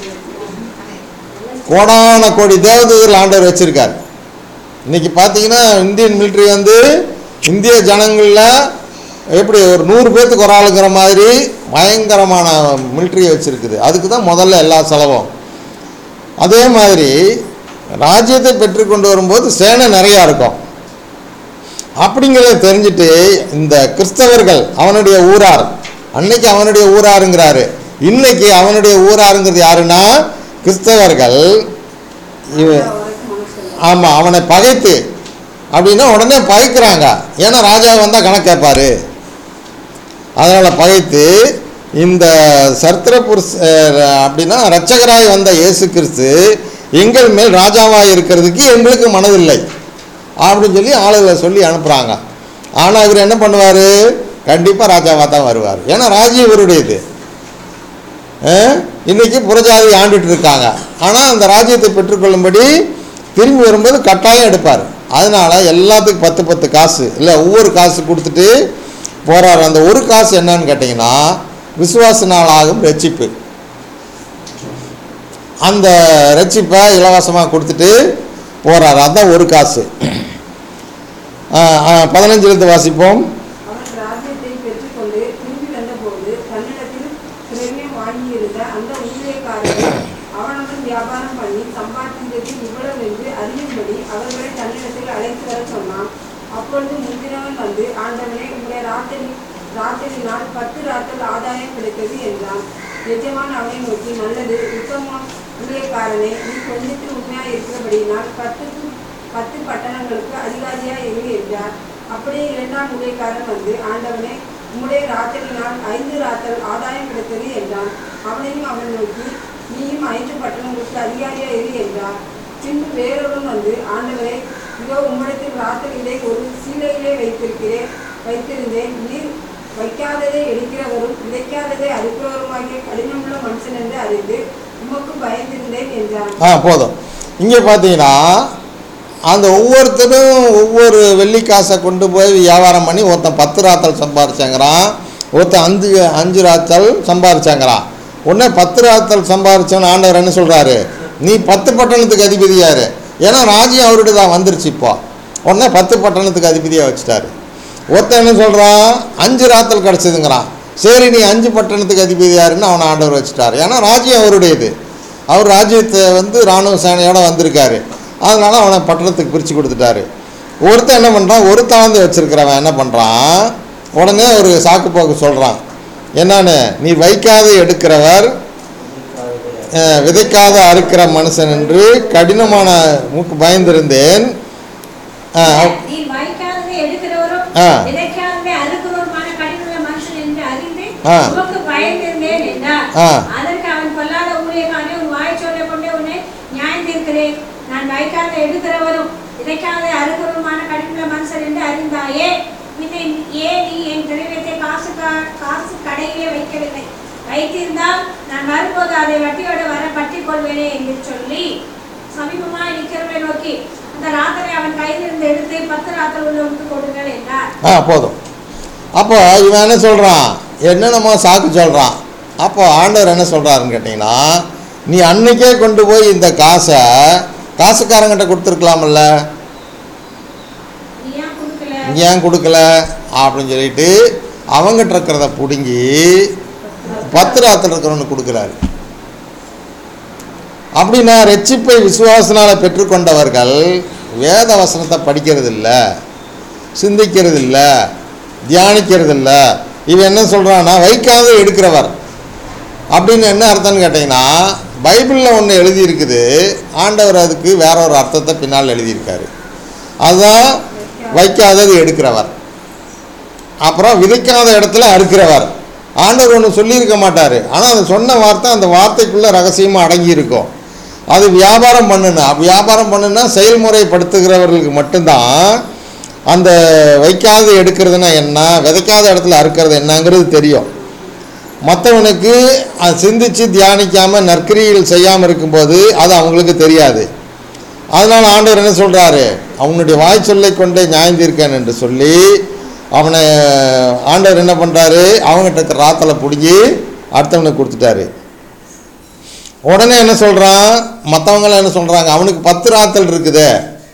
கோடான கோடி தேவதூதர்கள் ஆண்டவர் வச்சிருக்கார் இன்னைக்கு பார்த்தீங்கன்னா இந்தியன் மிலிட்ரி வந்து இந்திய ஜனங்களில் எப்படி ஒரு நூறு பேர்த்துக்கு ஒரு ஆளுங்கிற மாதிரி பயங்கரமான மிலிட்ரியை வச்சுருக்குது அதுக்கு தான் முதல்ல எல்லா செலவும் அதே மாதிரி ராஜ்யத்தை பெற்றுக்கொண்டு வரும்போது சேனை நிறையா இருக்கும் அப்படிங்கிறத தெரிஞ்சுட்டு இந்த கிறிஸ்தவர்கள் அவனுடைய ஊரார் அன்னைக்கு அவனுடைய ஊராருங்கிறாரு இன்னைக்கு அவனுடைய ஊராருங்கிறது யாருன்னா கிறிஸ்தவர்கள் இவ வரைக்கும் மனசு இல்லை. ஆமாம் அவனை பகைத்து அப்படின்னா உடனே பகைக்கிறாங்க ஏன்னா ராஜா வந்தால் கணக்கு கேட்பாரு அதனால் பகைத்து இந்த சர்த்திர புருஷ அஹ், அப்படின்னா இரட்சகராய் வந்த இயேசு கிறிஸ்து எங்கள் மேல் ராஜாவாக இருக்கிறதுக்கு எங்களுக்கு மனதில்லை அப்படின்னு சொல்லி ஆளுகளை சொல்லி அனுப்புகிறாங்க ஆனால் இவர் என்ன பண்ணுவார் கண்டிப்பாக ராஜாவாக தான் வருவார் ஏன்னா ராஜ்யம் இவருடையது அஹ், இன்னைக்கு புறஜாதி ஆண்டுட்டு இருக்காங்க ஆனால் அந்த ராஜ்யத்தை பெற்றுக்கொள்ளும்படி திரும்பி வரும்போது கட்டாயம் எடுப்பார் அதனால எல்லாத்துக்கும் பத்து பத்து காசு இல்லை ஒவ்வொரு காசு கொடுத்துட்டு போறாரு அந்த ஒரு காசு என்னன்னு கேட்டிங்கன்னா விசுவாச நாளாகும் ரட்சிப்பு அந்த ரட்சிப்பை இலவசமாக கொடுத்துட்டு போறாரு அதான் ஒரு காசு பதினஞ்சிலிருந்து வாசிப்போம் அவன் ராஜ்யத்தை பெற்றுக்கொண்டு திரும்பி வந்தபோது தன்னிடத்தில் திரவியம் வாங்கியிருந்த அந்த ஊழியக்காரர்கள் அவனுடன் வியாபாரம் பண்ணி சம்பாதித்தது இவ்வளவு என்று அறியும்படி அவர்களை தன்னிடத்தில் அழைத்து வர சொன்னான் அப்பொழுது முந்தினவன் வந்து ஆண்டவனே உங்களுடைய ராத்திரி ராத்திரினால் பத்து ராத்தல் ஆதாயம் கிடைத்தது என்றான் எஜமான் அவனை நோக்கி நல்லது உத்தம ஊழியக்காரனே நீ கொஞ்சத்தில் உண்மையாக இருக்கிறபடியினால் பத்துக்கு பத்து பட்டணங்களுக்கு அதிகாரியா இரு என்றார் அப்படியே இரண்டாம் ஊழியக்காரன் வந்து ஆண்டவனே உம்முடைய ராத்திரினால் ஐந்து ராத்தல் ஆதாயம் கிடைத்தது என்றான் அவனையும் அவன் நோக்கி நீயும் ஐந்து பட்டணங்களுக்கு அதிகாரியா இரு என்றார் பின்பு வேறொருவன் வந்து ஆண்டவரே இதோ உம்மிடத்தில் ராத்திரியிலே ஒரு சீலையிலே வைத்திருக்கிறேன் வைத்திருந்தேன் நீர் வைக்காததை எடுக்கிறவரும் விதைக்காததை அறுக்கிறவருமாகிய கடினமுள்ள மனுஷன் என்று அறிந்து உமக்கு பயந்திருந்தேன் என்றான் ஆ போதும் இங்கே பார்த்தீங்கன்னா அந்த ஒவ்வொருத்தரும் ஒவ்வொரு வெள்ளி காசை கொண்டு போய் வியாபாரம் பண்ணி ஒருத்தன் பத்து ராத்தல் சம்பாரிச்சாங்கிறான் ஒருத்தன் அஞ்சு அஞ்சு ராத்தல் சம்பாரிச்சாங்கிறான் உடனே பத்து ராத்தல் சம்பாரிச்சவன் ஆண்டவர் என்ன சொல்கிறாரு நீ பத்து பட்டணத்துக்கு அதிபதியாரு ஏன்னா ராஜ்யம் அவர்கிட்ட தான் வந்துருச்சு இப்போ உடனே பத்து பட்டணத்துக்கு அதிபதியாக வச்சுட்டாரு ஒருத்தன் என்ன சொல்கிறான் அஞ்சு ராத்தல் கிடச்சிதுங்கிறான் சரி நீ அஞ்சு பட்டணத்துக்கு அதிபதியாருன்னு அவனை ஆண்டவர் வச்சுட்டாரு ஏன்னா ராஜ்யம் அவருடையது அவர் ராஜ்யத்தை வந்து இராணுவ சேனையோட வந்திருக்காரு அதனால அவனை பட்டணத்துக்கு பிரித்து கொடுத்துட்டாரு ஒருத்தன் என்ன பண்ணுறான் ஒரு தாழ்ந்து வச்சிருக்கிறவன் என்ன பண்ணுறான் உடனே ஒரு சாக்கு போக்கு சொல்கிறான் என்னன்னு நீ வைக்காத எடுக்கிறவர் அஹ், விதைக்காத அறுக்கிற மனுஷன் என்று கடினமான மூக்கு பயந்திருந்தேன் அஹ், நீ வாய்க்காததை எடுக்கிறவரும் ஆ. விதைக்காததை அறுக்கிறவருமான கடினமுள்ள மனுஷன் என்று அறிந்து ஆ. உமக்கு பயந்திருந்தேன் என்றார் ஆ. அதற்கு அவன் பொல்லாத ஊழியக்காரனே உன் வாய் சொல்ல கொண்டே உன்னை நியாயம் தீர்க்கிறேன் நான் வாய்க்காத எடுக்கிறவரும் விதைக்காத அறுக்கிறவருமான கடினமுள்ள மனுஷன் என்று அறிந்தாயே பின்ன ஏன் நீ என் திரவியத்தை காசு கா- காசு கடையிலே வைக்கவில்லை வைத்திருந்தால் நான் வரும்போது அதை வட்டியோடு வர பற்றிக் கொள்வேனே என்று சொல்லி சமீபமாய் நிற்கிறவனை நோக்கி அந்த ராத்தரை அவன் கையில் இருந்து எடுத்து பத்து ராத்தல் உள்ளவனுக்கு கொடுங்கள் என்றார் ஆ போதும் அப்போ இவன் என்ன சொல்கிறான் என்னென்னமோ சாக்கு சொல்கிறான் அப்போ ஆண்டவர் என்ன சொல்கிறாருன்னு கேட்டிங்கன்னா நீ அன்னைக்கே கொண்டு போய் இந்த காசை காசுக்காரங்கிட்ட கொடுத்துருக்கலாம்ல நீ ஏன் கொடுக்கல நீ ஏன் கொடுக்கல அப்படின்னு சொல்லிட்டு அவங்ககிட்ட இருக்கிறத பிடுங்கி பத்து ராத்தில் இருக்கிறவனுக்கு கொடுக்குறாரு அப்படின்னா ரெச்சிப்பை விசுவாசனால பெற்றுக்கொண்டவர்கள் வேத வசனத்தை படிக்கிறது இல்லை சிந்திக்கிறது இல்லை தியானிக்கிறது இல்லை இவன் என்ன சொல்கிறான்னா வைக்காத எடுக்கிறவர் அப்படின்னு என்ன அர்த்தம்னு கேட்டிங்கன்னா பைபிளில் ஒன்று எழுதியிருக்குது ஆண்டவர் அதுக்கு வேற ஒரு அர்த்தத்தை பின்னால் எழுதியிருக்காரு அதுதான் வைக்காதது எடுக்கிறவர் அப்புறம் விதைக்காத இடத்துல அறுக்கிறவர் ஆண்டவர் ஒன்று சொல்லியிருக்க மாட்டார் ஆனால் அது சொன்ன வார்த்தை அந்த வார்த்தைக்குள்ளே ரகசியமாக அடங்கி இருக்கும் அது வியாபாரம் பண்ணுனா வியாபாரம் பண்ணுனா செயல்முறைப்படுத்துகிறவர்களுக்கு மட்டும்தான் அந்த வைக்காத எடுக்கிறதுனா என்ன விதைக்காத இடத்துல அறுக்கிறது என்னங்கிறது தெரியும் மற்றவனுக்கு அது சிந்திச்சு தியானிக்காமல் நற்கிரியில் செய்யாமல் இருக்கும்போது அது அவங்களுக்கு தெரியாது அதனால் ஆண்டவர் என்ன சொல்கிறாரு அவனுடைய வாய் சொல்லை கொண்டே நியாயந்திருக்கேன் என்று சொல்லி அவனை ஆண்டவர் என்ன பண்ணுறாரு அவங்ககிட்ட இருக்கிற ராத்தலை பிடுங்கி அடுத்தவனுக்கு கொடுத்துட்டாரு உடனே என்ன சொல்கிறான் மற்றவங்களாம் என்ன சொல்கிறாங்க அவனுக்கு பத்து ராத்தல் இருக்குதே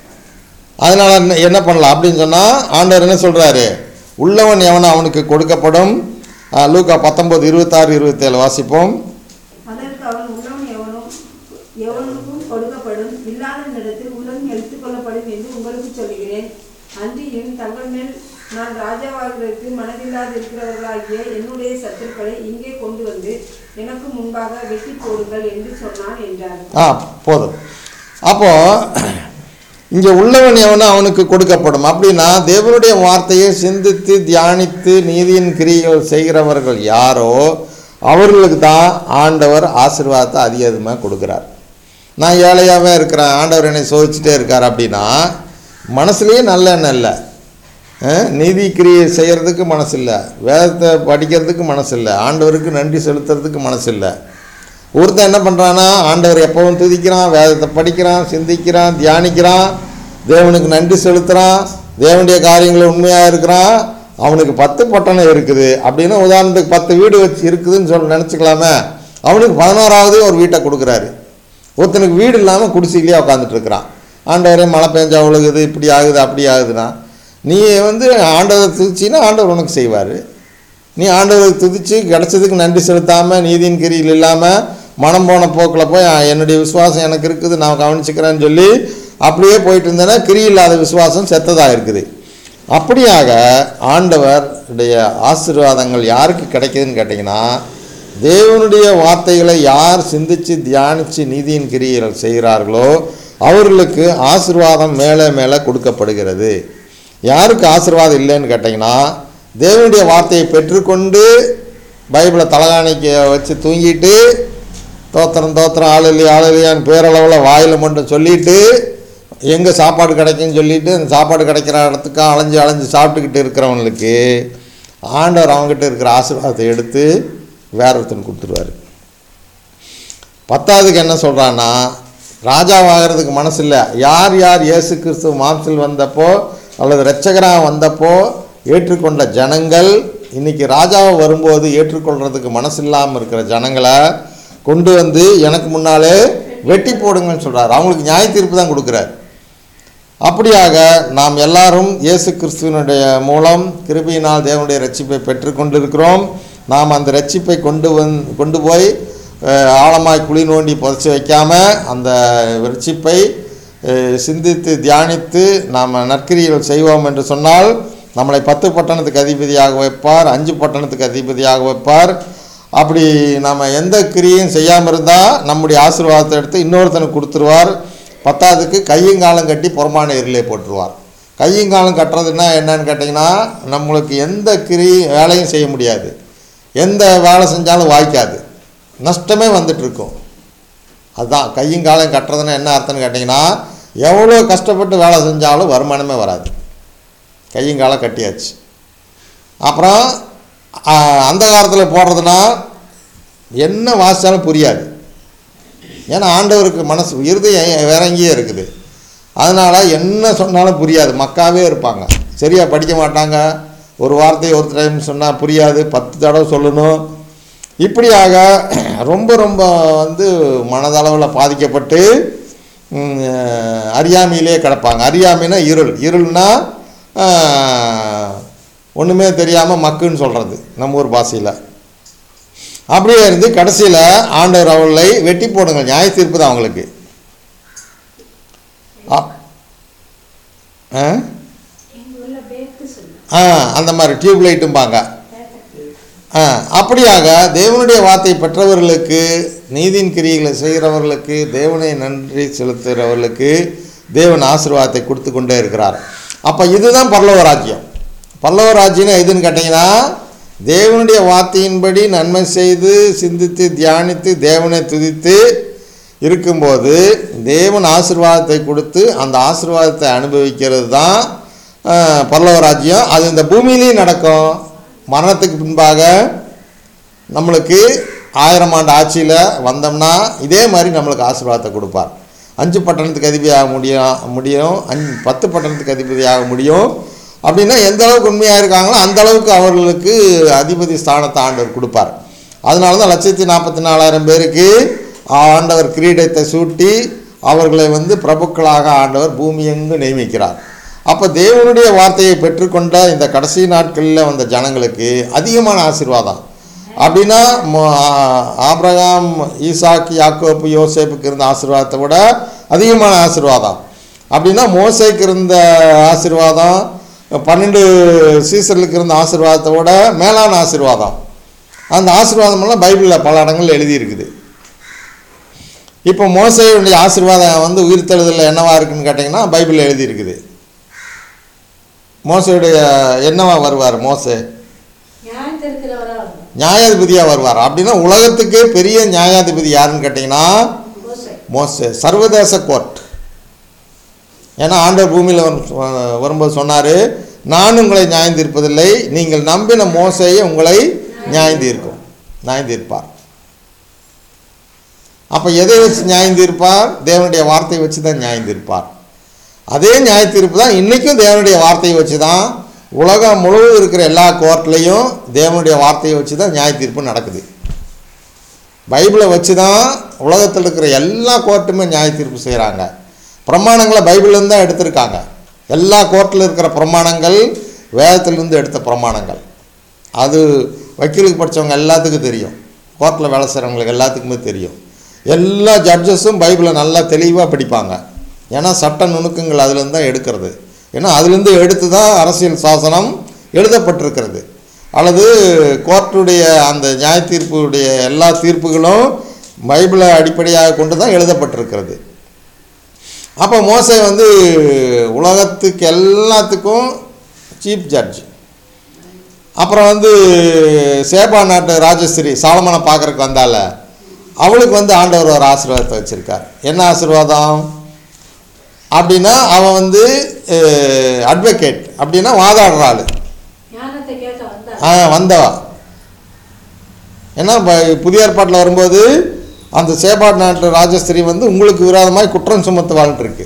அதனால் என்ன என்ன பண்ணலாம் அப்படின்னு சொன்னால் ஆண்டவர் என்ன சொல்கிறாரு உள்ளவன் எவனோ அவனுக்கு கொடுக்கப்படும் ஆ, லூக்கா பத்தொம்போது இருபத்தாறு இருபத்தேழு வாசிப்போம் அதற்கு அவன் உள்ளம் எவனும் எவனுக்கும் கொடுக்கப்படும் இல்லாத இடத்தில் உள்ளம் எடுத்துக் கொள்ளப்படும் என்று உங்களுக்கு சொல்லுகிறேன் அன்றியும் தங்கள் மேல் நான் ராஜாவாகிறதற்கு மனதில்லாது இருக்கிறவர்களாகிய என்னுடைய சத்துருக்களை இங்கே கொண்டு வந்து எனக்கு முன்பாக வெட்டி போடுங்கள் என்று சொன்னான் என்றார் ஆ போதும் அப்போ இங்கே உள்ளவன் எவனோ அவனுக்கு கொடுக்கப்படும் அப்படின்னா தேவனுடைய வார்த்தையை சிந்தித்து தியானித்து நீதியின் கிரியைகள் செய்கிறவர்கள் யாரோ அவர்களுக்கு தான் ஆண்டவர் ஆசீர்வாதத்தை அதிக அதிகமாக கொடுக்குறார் நான் ஏழையாகவே இருக்கிறேன் ஆண்டவர் என்னை சோதிச்சுட்டே இருக்கார் அப்படின்னா மனசுலேயே நல்ல எண்ணம் இல்லை அஹ், நீதி கிரியை செய்கிறதுக்கு மனசு இல்லை வேதத்தை படிக்கிறதுக்கு மனசு இல்லை ஆண்டவருக்கு நன்றி செலுத்துறதுக்கு மனசு இல்லை ஒருத்தன் என்ன பண்ணுறான்னா ஆண்டவர் எப்பவும் துதிக்கிறான் வேதத்தை படிக்கிறான் சிந்திக்கிறான் தியானிக்கிறான் தேவனுக்கு நன்றி செலுத்துகிறான் தேவனுடைய காரியங்கள் உண்மையாக இருக்கிறான் அவனுக்கு பத்து பட்டணம் இருக்குது அப்படின்னா உதாரணத்துக்கு பத்து வீடு வச்சு இருக்குதுன்னு சொல்லி நினச்சிக்கலாமே அவனுக்கு பதினோராவது ஒரு வீட்டை கொடுக்குறாரு ஒருத்தனுக்கு வீடு இல்லாமல் குடிசையிலேயே உட்காந்துட்டு இருக்கிறான் ஆண்டவரே மழை பெஞ்சா ஒழுகுது இப்படி ஆகுது அப்படி ஆகுதுன்னா நீ வந்து ஆண்டவரை துதிச்சின்னா ஆண்டவர் உனக்கு செய்வார் நீ ஆண்டவரை துதிச்சு கிடைச்சதுக்கு நன்றி செலுத்தாமல் நீதியின் கிரியில் இல்லாமல் மனம் போன போக்கில் போய் "ஆ, என்னுடைய விசுவாசம் எனக்கு இருக்குது நான் கவனிச்சுக்கிறேன்னு சொல்லி அப்படியே போயிட்டு இருந்தேன்னா கிரி இல்லாத விசுவாசம் செத்ததாக இருக்குது அப்படியாக ஆண்டவருடைய ஆசீர்வாதங்கள் யாருக்கு கிடைக்குதுன்னு கேட்டிங்கன்னா தேவனுடைய வார்த்தைகளை யார் சிந்திச்சு தியானித்து நீதியின் கிரியைகள் செய்கிறார்களோ அவர்களுக்கு ஆசீர்வாதம் மேலே மேலே கொடுக்கப்படுகிறது யாருக்கு ஆசீர்வாதம் இல்லைன்னு கேட்டிங்கன்னா தேவனுடைய வார்த்தையை பெற்றுக்கொண்டு பைபிளை தலகாணிக்க வச்சு தூங்கிட்டு தோத்திரம் தோத்திரம் ஆளுலி ஆளுலியான்னு பேரளவில் வாயில் மட்டும் சொல்லிட்டு எங்கே சாப்பாடு கிடைக்குன்னு சொல்லிட்டு அந்த சாப்பாடு கிடைக்கிற இடத்துக்கு அலைஞ்சு அலைஞ்சு சாப்பிட்டுக்கிட்டு இருக்கிறவங்களுக்கு ஆண்டவர் அவங்ககிட்ட இருக்கிற ஆசீர்வாதத்தை எடுத்து வேற ஒருத்தன் கொடுத்துருவாரு பத்தாவதுக்கு என்ன சொல்கிறான்னா ராஜாவாகிறதுக்கு மனசு இல்லை யார் யார் இயேசு கிறிஸ்து மாம்சில் வந்தப்போ அல்லது இரட்சகராக வந்தப்போ ஏற்றுக்கொண்ட ஜனங்கள் இன்னைக்கு ராஜாவை வரும்போது ஏற்றுக்கொள்கிறதுக்கு மனசு இல்லாமல் இருக்கிற ஜனங்களை கொண்டு வந்து எனக்கு முன்னாலே வெட்டி போடுங்கன்னு சொல்கிறார் அவங்களுக்கு நியாய தீர்ப்பு தான் கொடுக்குறாரு அப்படியாக நாம் எல்லாரும் இயேசு கிறிஸ்துவனுடைய மூலம் கிருபையினால் தேவனுடைய ரட்சிப்பை பெற்றுக்கொண்டிருக்கிறோம் நாம் அந்த ரட்சிப்பை கொண்டு வந் கொண்டு போய் அஹ், ஆழமாய் குழி நோண்டி புதைச்சி வைக்காம அந்த ரட்சிப்பை அஹ், சிந்தித்து தியானித்து நாம் நற்கிரியல் செய்வோம் என்று சொன்னால் நம்மளை பத்து பட்டணத்துக்கு அதிபதியாக வைப்பார் அஞ்சு பட்டணத்துக்கு அதிபதியாக வைப்பார் அப்படி நம்ம எந்த கிரியையும் செய்யாமல் இருந்தால் நம்முடைய ஆசீர்வாதத்தை எடுத்து இன்னொருத்தனுக்கு கொடுத்துருவார் பத்தாவதுக்கு கையும் காலம் கட்டி புறமான எரிலே போட்டுருவார் கையும் காலம் கட்டுறதுன்னா என்னன்னு கேட்டிங்கன்னா நம்மளுக்கு எந்த கிரி வேலையும் செய்ய முடியாது எந்த வேலை செஞ்சாலும் வாய்க்காது நஷ்டமே வந்துட்டு இருக்கும் அதுதான் கையும் காலம் கட்டுறதுன்னா என்ன அர்த்தம்னு கேட்டிங்கன்னா எவ்வளோ கஷ்டப்பட்டு வேலை செஞ்சாலும் வருமானமே வராது கையும் காலம் கட்டியாச்சு அப்புறம் ஆ, அந்த காலத்தில் போடுறதுனா என்ன வாசித்தாலும் புரியாது ஏன்னா ஆண்டவருக்கு மனசு இருதயம் வேற எங்கேயே இருக்குது அதனால் என்ன சொன்னாலும் புரியாது மக்காவே இருப்பாங்க சரியாக படிக்க மாட்டாங்க ஒரு வார்த்தையை ஒரு டைம் சொன்னால் புரியாது பத்து தடவை சொல்லணும் இப்படியாக ரொம்ப ரொம்ப வந்து மனதளவில் பாதிக்கப்பட்டு ம், அறியாமையிலே கிடப்பாங்க அறியாமைனா இருள் இருள்னா ஒன்றுமே தெரியாமல் மக்குன்னு சொல்கிறது நம்ம ஊர் பாஷையில் அப்படியே இருந்து கடைசியில் ஆண்டவர் அவளை வெட்டி போடுங்க நியாய தீர்ப்பு தான் அவங்களுக்கு ஆ ஆ? எங்க ஊர்ல பேக்கு சொல்லு ஆ அந்த மாதிரி டியூப் லைட்டும்பாங்க ஆ, அப்படியாக தேவனுடைய வார்த்தை பெற்றவர்களுக்கு நீதியின் கிரியைகளை செய்கிறவர்களுக்கு தேவனை நன்றி செலுத்துகிறவர்களுக்கு தேவன் ஆசீர்வாதத்தை கொடுத்து கொண்டே இருக்கிறார் அப்போ இதுதான் பரலோக ராஜ்யம் பரலோக ராஜ்யம்னா எதுன்னு கேட்டிங்கன்னா தேவனுடைய வார்த்தையின்படி நன்மை செய்து சிந்தித்து தியானித்து தேவனை துதித்து இருக்கும்போது தேவன் ஆசீர்வாதத்தை கொடுத்து அந்த ஆசீர்வாதத்தை அனுபவிக்கிறது தான் அஹ், பரலோக ராஜ்யம் அது இந்த பூமியிலையும் நடக்கும் மரணத்துக்கு பின்பாக நம்மளுக்கு ஆயிரம் ஆண்டு ஆட்சியில் வந்தோம்னா இதே மாதிரி நம்மளுக்கு ஆசீர்வாதத்தை கொடுப்பார் அஞ்சு பட்டணத்துக்கு அதிபதியாக முடியும் முடியும் அஞ்சு பத்து பட்டணத்துக்கு அதிபதியாக முடியும் அப்படின்னா எந்த அளவுக்கு உண்மையாக இருக்காங்களோ அந்த அளவுக்கு அவர்களுக்கு அதிபதி ஸ்தானத்தை ஆண்டவர் கொடுப்பார் அதனால தான் லட்சத்தி நாற்பத்தி நாலாயிரம் பேருக்கு ஆண்டவர் கிரீடத்தை சூட்டி அவர்களை வந்து பிரபுக்களாக ஆண்டவர் பூமி எங்கு நியமிக்கிறார் அப்போ தேவனுடைய வார்த்தையை பெற்றுக்கொண்ட இந்த கடைசி நாட்களில் வந்த ஜனங்களுக்கு அதிகமான ஆசீர்வாதம் அப்படின்னா மோ- ஆபிரகாம் ஈசாக் யாக்கோப்பு யோசேப்புக்கு இருந்த ஆசீர்வாதத்தை விட அதிகமான ஆசீர்வாதம் அப்படின்னா மோசைக்கு இருந்த ஆசீர்வாதம் பன்னெண்டு சீசர்களுக்கு இருந்த ஆசீர்வாதத்தை விட மேலான ஆசீர்வாதம் அந்த ஆசீர்வாதமெல்லாம் பைபிளில் பல இடங்கள்ல எழுதியிருக்குது இப்போ மோசையுடைய ஆசீர்வாதம் வந்து உயிர்த்தெழுதலில் என்னவா இருக்குன்னு கேட்டிங்கன்னா பைபிளில் எழுதியிருக்குது மோசையுடைய என்னவா வருவார் மோசே நியாயத்தில் இருக்கிறவரா வந்தார். நியாயாதிபதியாக வருவார் அப்படின்னா உலகத்துக்கே பெரிய நியாயாதிபதி யாருன்னு கேட்டிங்கன்னா மோசே. மோசே சர்வதேச கோர்ட் ஏன்னா ஆண்டவர் பூமியில் வரும் வரும்போது சொன்னார் நான் உங்களை நியாயந்தீர்ப்பதில்லை நீங்கள் நம்பின மோசையை உங்களை நியாயந்தீர்க்கும் நியாயந்தீர்ப்பார் அப்போ எதை வச்சு நியாயந்தீர்ப்பார் தேவனுடைய வார்த்தையை வச்சு தான் நியாயந்தீர்ப்பார் அதே நியாயத்தீர்ப்பு தான் இன்றைக்கும் தேவனுடைய வார்த்தையை வச்சு தான் உலகம் முழுவதும் இருக்கிற எல்லா கோர்ட்லேயும் தேவனுடைய வார்த்தையை வச்சு தான் நியாயத்தீர்ப்பு நடக்குது பைபிளை வச்சு தான் உலகத்தில் இருக்கிற எல்லா கோர்ட்டுமே நியாயத்தீர்ப்பு செய்கிறாங்க பிரமாணங்களை பைபிள்லேருந்து தான் எடுத்திருக்காங்க எல்லா கோர்ட்டில் இருக்கிற பிரமாணங்கள் வேதத்திலிருந்து எடுத்த பிரமாணங்கள் அது வக்கீலுக்கு படித்தவங்க எல்லாத்துக்கும் தெரியும் கோர்ட்டில் வேலை செய்கிறவங்களுக்கு எல்லாத்துக்குமே தெரியும் எல்லா ஜட்ஜஸும் பைபிளை நல்லா தெளிவாக படிப்பாங்க ஏன்னா சட்ட நுணுக்கங்கள் அதுலேருந்து தான் எடுக்கிறது ஏன்னா அதுலேருந்து எடுத்து தான் அரசியல் சாசனம் எழுதப்பட்டிருக்கிறது அல்லது கோர்ட்டுடைய அந்த நியாய தீர்ப்புடைய எல்லா தீர்ப்புகளும் பைபிளை அடிப்படையாக கொண்டு தான் எழுதப்பட்டிருக்கிறது அப்போ மோசே வந்து உலகத்துக்கு எல்லாத்துக்கும் சீஃப் ஜட்ஜ் அப்புறம் வந்து சேபா நாட்டு ராஜஸ்ரீ சாலமனை பார்க்கறக்கு வந்தால அவளுக்கு வந்து ஆண்டவர் ஒரு ஆசீர்வாதத்தை வச்சுருக்கார் என்ன ஆசீர்வாதம் அப்படின்னா அவன் வந்து அட்வொகேட் அப்படின்னா வாதாடுற ஆள் ஞானத்தை கேட்க வந்தார் ஆ வந்தவா ஏன்னா ப- புதிய ஏற்பாட்டில் வரும்போது அந்த சேபாட் நாட்டு ராஜஸ்திரி வந்து உங்களுக்கு விரோதமாய் குற்றம் சுமத்துவாள்னு இருக்கு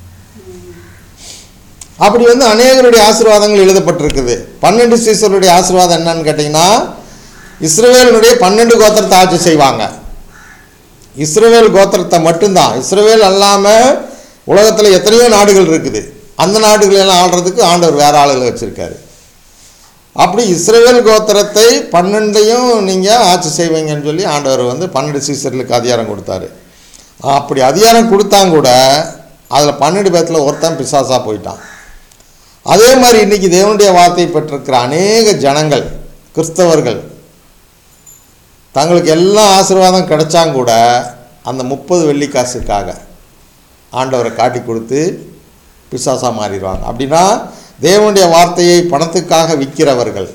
அப்படி வந்து அநேகருடைய ஆசீர்வாதங்கள் எழுதப்பட்டிருக்குது பன்னெண்டு சீசருடைய ஆசீர்வாதம் என்னன்னு கேட்டிங்கன்னா இஸ்ரவேலினுடைய பன்னெண்டு கோத்திரத்தை ஆட்சி செய்வாங்க இஸ்ரவேல் கோத்திரத்தை மட்டும்தான் இஸ்ரவேல் அல்லாமல் உலகத்தில் எத்தனையோ நாடுகள் இருக்குது அந்த நாடுகளெல்லாம் ஆள்றதுக்கு ஆண்டவர் வேற ஆளுகளை வச்சுருக்காரு அப்படி இஸ்ரவேல் கோத்திரத்தை பன்னெண்டையும் நீங்கள் ஆட்சி செய்வீங்கன்னு சொல்லி ஆண்டவர் வந்து பன்னெண்டு சீசர்களுக்கு அதிகாரம் கொடுத்தாரு அப்படி அதிகாரம் கொடுத்தாங்க கூட அதில் பன்னெண்டு பேர்த்தில் ஒருத்தன் பிசாசா போயிட்டான் அதே மாதிரி இன்னைக்கு தேவனுடைய வார்த்தை பெற்றிருக்கிற அநேக ஜனங்கள் கிறிஸ்தவர்கள் தங்களுக்கு எல்லா ஆசீர்வாதம் கிடைச்சாங்க கூட அந்த முப்பது வெள்ளிக்காசுக்காக ஆண்டவரை காட்டி கொடுத்து பிசாசா மாறிடுவாங்க அப்படின்னா தேவனுடைய வார்த்தையை பணத்துக்காக விற்கிறவர்கள்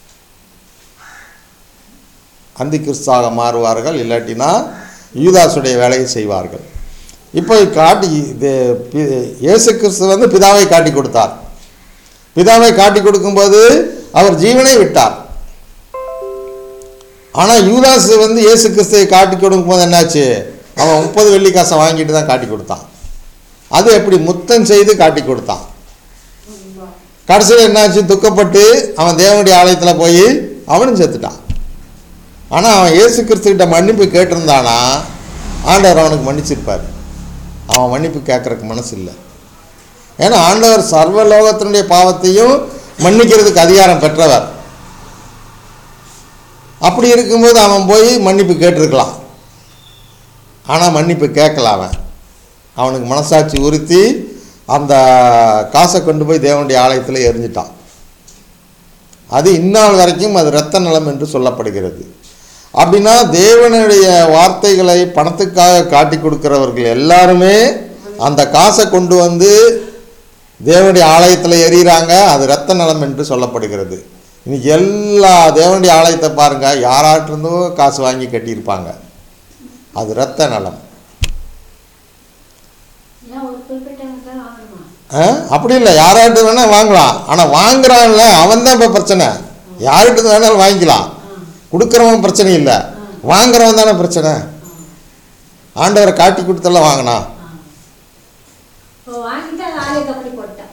அந்தி கிறிஸ்தாக மாறுவார்கள் இல்லாட்டினா யூதாசுடைய வேலையை செய்வார்கள் இப்போ காட்டி இது பி- இயேசு கிறிஸ்து வந்து பிதாவை காட்டி கொடுத்தார் பிதாவை காட்டி கொடுக்கும்போது அவர் ஜீவனை விட்டார் ஆனால் யூதாஸ் வந்து இயேசு கிறிஸ்துவை காட்டி கொடுக்கும்போது என்னாச்சு அவன் முப்பது வெள்ளிக்காசை வாங்கிட்டு தான் காட்டி கொடுத்தான் அது எப்படி முத்தம் செய்து காட்டி கொடுத்தான் கடைசியில் என்னாச்சு துக்கப்பட்டு அவன் தேவனுடைய ஆலயத்தில் போய் அவனும் செத்துட்டான் ஆனால் அவன் இயேசு கிறிஸ்துக்கிட்ட மன்னிப்பு கேட்டிருந்தானா ஆண்டவர் அவனுக்கு மன்னிச்சிருப்பார் அவன் மன்னிப்பு கேட்கறதுக்கு மனசு இல்லை ஏன்னா ஆண்டவர் சர்வலோகத்தினுடைய பாவத்தையும் மன்னிக்கிறதுக்கு அதிகாரம் பெற்றவர் அப்படி இருக்கும்போது அவன் போய் மன்னிப்பு கேட்டிருக்கலாம் ஆனால் மன்னிப்பு கேட்கல அவன் அவனுக்கு மனசாட்சி உறுத்தி அந்த காசை கொண்டு போய் தேவனுடைய ஆலயத்தில் எரிஞ்சிட்டான் அது இந்நாள் வரைக்கும் அது இரத்த நிலம் என்று சொல்லப்படுகிறது அப்படின்னா தேவனுடைய வார்த்தைகளை பணத்துக்காக காட்டி கொடுக்கிறவர்கள் எல்லாருமே அந்த காசை கொண்டு வந்து தேவனுடைய ஆலயத்தில் எறிகிறாங்க அது இரத்த நிலம் என்று சொல்லப்படுகிறது இன்னைக்கு எல்லா தேவனுடைய ஆலயத்தை பாருங்க யாராட்டிருந்தோ காசு வாங்கி கட்டியிருப்பாங்க அது இரத்த நிலம் ஏன் ஒரு குறிப்பிட்டவங்க தான் வாங்கணுமா ஆ? அப்படி இல்லை யாராட்டு வேணால் வாங்கலாம் ஆனால் வாங்குறான்ல அவன் தான் இப்போ பிரச்சனை யார்கிட்ட வேணாலும் வாங்கிக்கலாம் கொடுக்குறவன் பிரச்சனை இல்லை வாங்குறவன் தானே பிரச்சனை ஆண்டவரை காட்டி கொடுத்தெல்லாம் வாங்கினா இப்போ வாங்கிட்டு அந்த ஆலயத்தை அப்படி போட்டேன்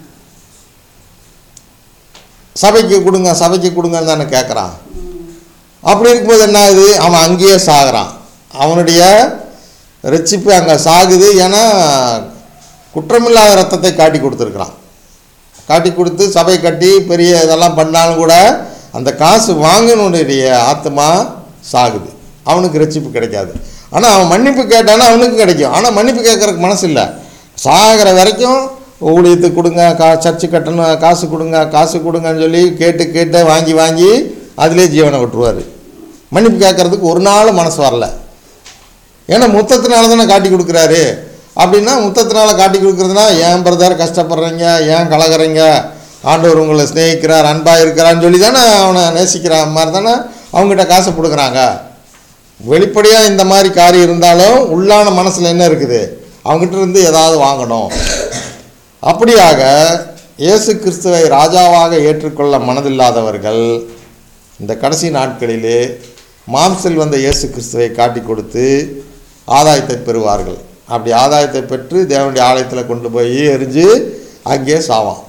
சபைக்கு கொடுங்க சபைக்கு கொடுங்கன்னு தானே கேட்குறான் அப்படி இருக்கும்போது என்ன ஆகுது அவன் அங்கேயே சாகுறான் அவனுடைய ரட்சிப்பு அங்கே சாகுது ஏன்னா குற்றமில்லாத ரத்தத்தை காட்டி கொடுத்துருக்குறான் காட்டி கொடுத்து சபை கட்டி பெரிய இதெல்லாம் பண்ணாலும் கூட அந்த காசு வாங்கினுடைய ஆத்மா சாகுது அவனுக்கு ரட்சிப்பு கிடைக்காது ஆனால் அவன் மன்னிப்பு கேட்டானா அவனுக்கு கிடைக்கும் ஆனால் மன்னிப்பு கேட்கறதுக்கு மனசு இல்லை சாகிற வரைக்கும் ஊழியத்துக்கு கொடுங்க கா சர்ச்சு கட்டணும் காசு கொடுங்க காசு கொடுங்கன்னு சொல்லி கேட்டு கேட்டு வாங்கி வாங்கி அதிலே ஜீவனை விட்டுருவார் மன்னிப்பு கேட்கறதுக்கு ஒரு நாள் மனசு வரல ஏன்னா முத்தத்தினால தானே காட்டி கொடுக்குறாரு அப்படின்னா முத்தத்தினால காட்டி கொடுக்குறதுனா ஏன் பிரதர் கஷ்டப்படுறீங்க ஏன் கலகுறீங்க ஆண்டவர் உங்களை சிநேகிக்கிறார் அன்பாக இருக்கிறான்னு சொல்லி தானே அவனை நேசிக்கிற மாதிரி தானே அவங்ககிட்ட காசை கொடுக்குறாங்க வெளிப்படையாக இந்த மாதிரி காரியம் இருந்தாலும் உள்ளான மனசில் என்ன இருக்குது அவங்ககிட்ட இருந்து ஏதாவது வாங்கணும் அப்படியாக இயேசு கிறிஸ்துவை ராஜாவாக ஏற்றுக்கொள்ள மனதில்லாதவர்கள் இந்த கடைசி நாட்களிலே மாம்சில் வந்த இயேசு கிறிஸ்துவை காட்டி கொடுத்து ஆதாயத்தை பெறுவார்கள் அப்படி ஆதாயத்தை பெற்று தேவனுடைய ஆலயத்தில் கொண்டு போய் எரிஞ்சு அங்கேயே சாவான்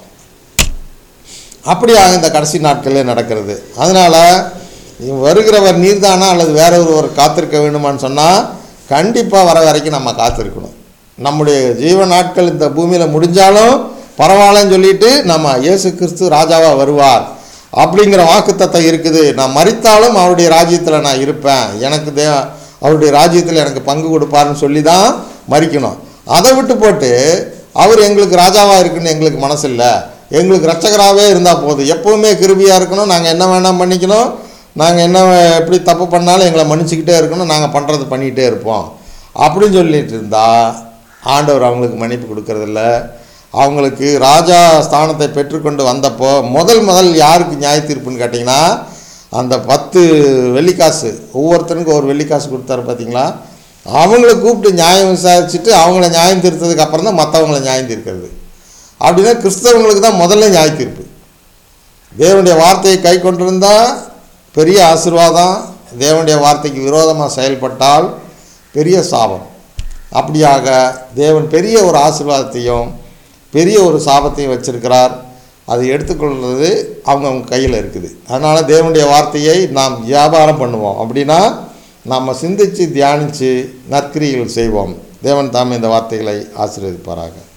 அப்படியாக இந்த கடைசி நாட்களிலே நடக்கிறது அதனால் வருகிறவர் நீர்தானா அல்லது வேற ஒருவர் காத்திருக்க வேண்டுமான்னு சொன்னால் கண்டிப்பாக வர வரைக்கும் நம்ம காத்திருக்கணும் நம்முடைய ஜீவ நாட்கள் இந்த பூமியில் முடிஞ்சாலும் பரவாயில்லன்னு சொல்லிட்டு நம்ம இயேசு கிறிஸ்து ராஜாவாக வருவார் அப்படிங்கிற வாக்குத்தத்தம் இருக்குது நான் மறித்தாலும் அவருடைய ராஜ்யத்தில் நான் இருப்பேன் எனக்கு தே அவருடைய ராஜ்யத்தில் எனக்கு பங்கு கொடுப்பாருன்னு சொல்லி தான் மறிக்கணும் அதை விட்டு போட்டு அவர் எங்களுக்கு ராஜாவாக இருக்குன்னு எங்களுக்கு மனசு இல்லை எங்களுக்கு ரட்சகராகவே இருந்தால் போதும் எப்போவுமே கிருபியாக இருக்கணும் நாங்கள் என்ன வேணால் பண்ணிக்கணும் நாங்கள் என்ன எப்படி தப்பு பண்ணாலும் எங்களை மன்னிச்சுக்கிட்டே இருக்கணும் நாங்கள் பண்ணுறது பண்ணிக்கிட்டே இருப்போம் அப்படின்னு சொல்லிட்டு இருந்தால் ஆண்டவர் அவங்களுக்கு மன்னிப்பு கொடுக்கறதில்ல அவங்களுக்கு ராஜா ஸ்தானத்தை பெற்றுக்கொண்டு வந்தப்போ முதல் முதல் யாருக்கு நியாய தீர்ப்புன்னு கேட்டிங்கன்னா அந்த பத்து வெள்ளிக்காசு ஒவ்வொருத்தனுக்கும் ஒரு வெள்ளிக்காசு கொடுத்தாரு பார்த்தீங்களா அவங்கள கூப்பிட்டு நியாயம் விசாரிச்சுட்டு அவங்கள நியாயம் தீர்த்ததுக்கு அப்புறம் தான் மற்றவங்கள நியாயம் தீர்க்கிறது அப்படின்னா கிறிஸ்தவங்களுக்கு தான் முதல்ல நியாய தீர்ப்பு தேவனுடைய வார்த்தையை கை கொண்டிருந்தா பெரிய ஆசீர்வாதம் தேவனுடைய வார்த்தைக்கு விரோதமாக செயல்பட்டால் பெரிய சாபம் அப்படியாக தேவன் பெரிய ஒரு ஆசீர்வாதத்தையும் பெரிய ஒரு சாபத்தையும் வச்சிருக்கிறார் அதை எடுத்துக்கொள்வது அவங்கவுங்க கையில் இருக்குது அதனால் தேவனுடைய வார்த்தையை நாம் வியாபாரம் பண்ணுவோம் அப்படின்னா நாம் சிந்தித்து தியானித்து நற்கிரிகள் செய்வோம் தேவன் தாமே இந்த வார்த்தைகளை ஆசீர்வதிப்பாராக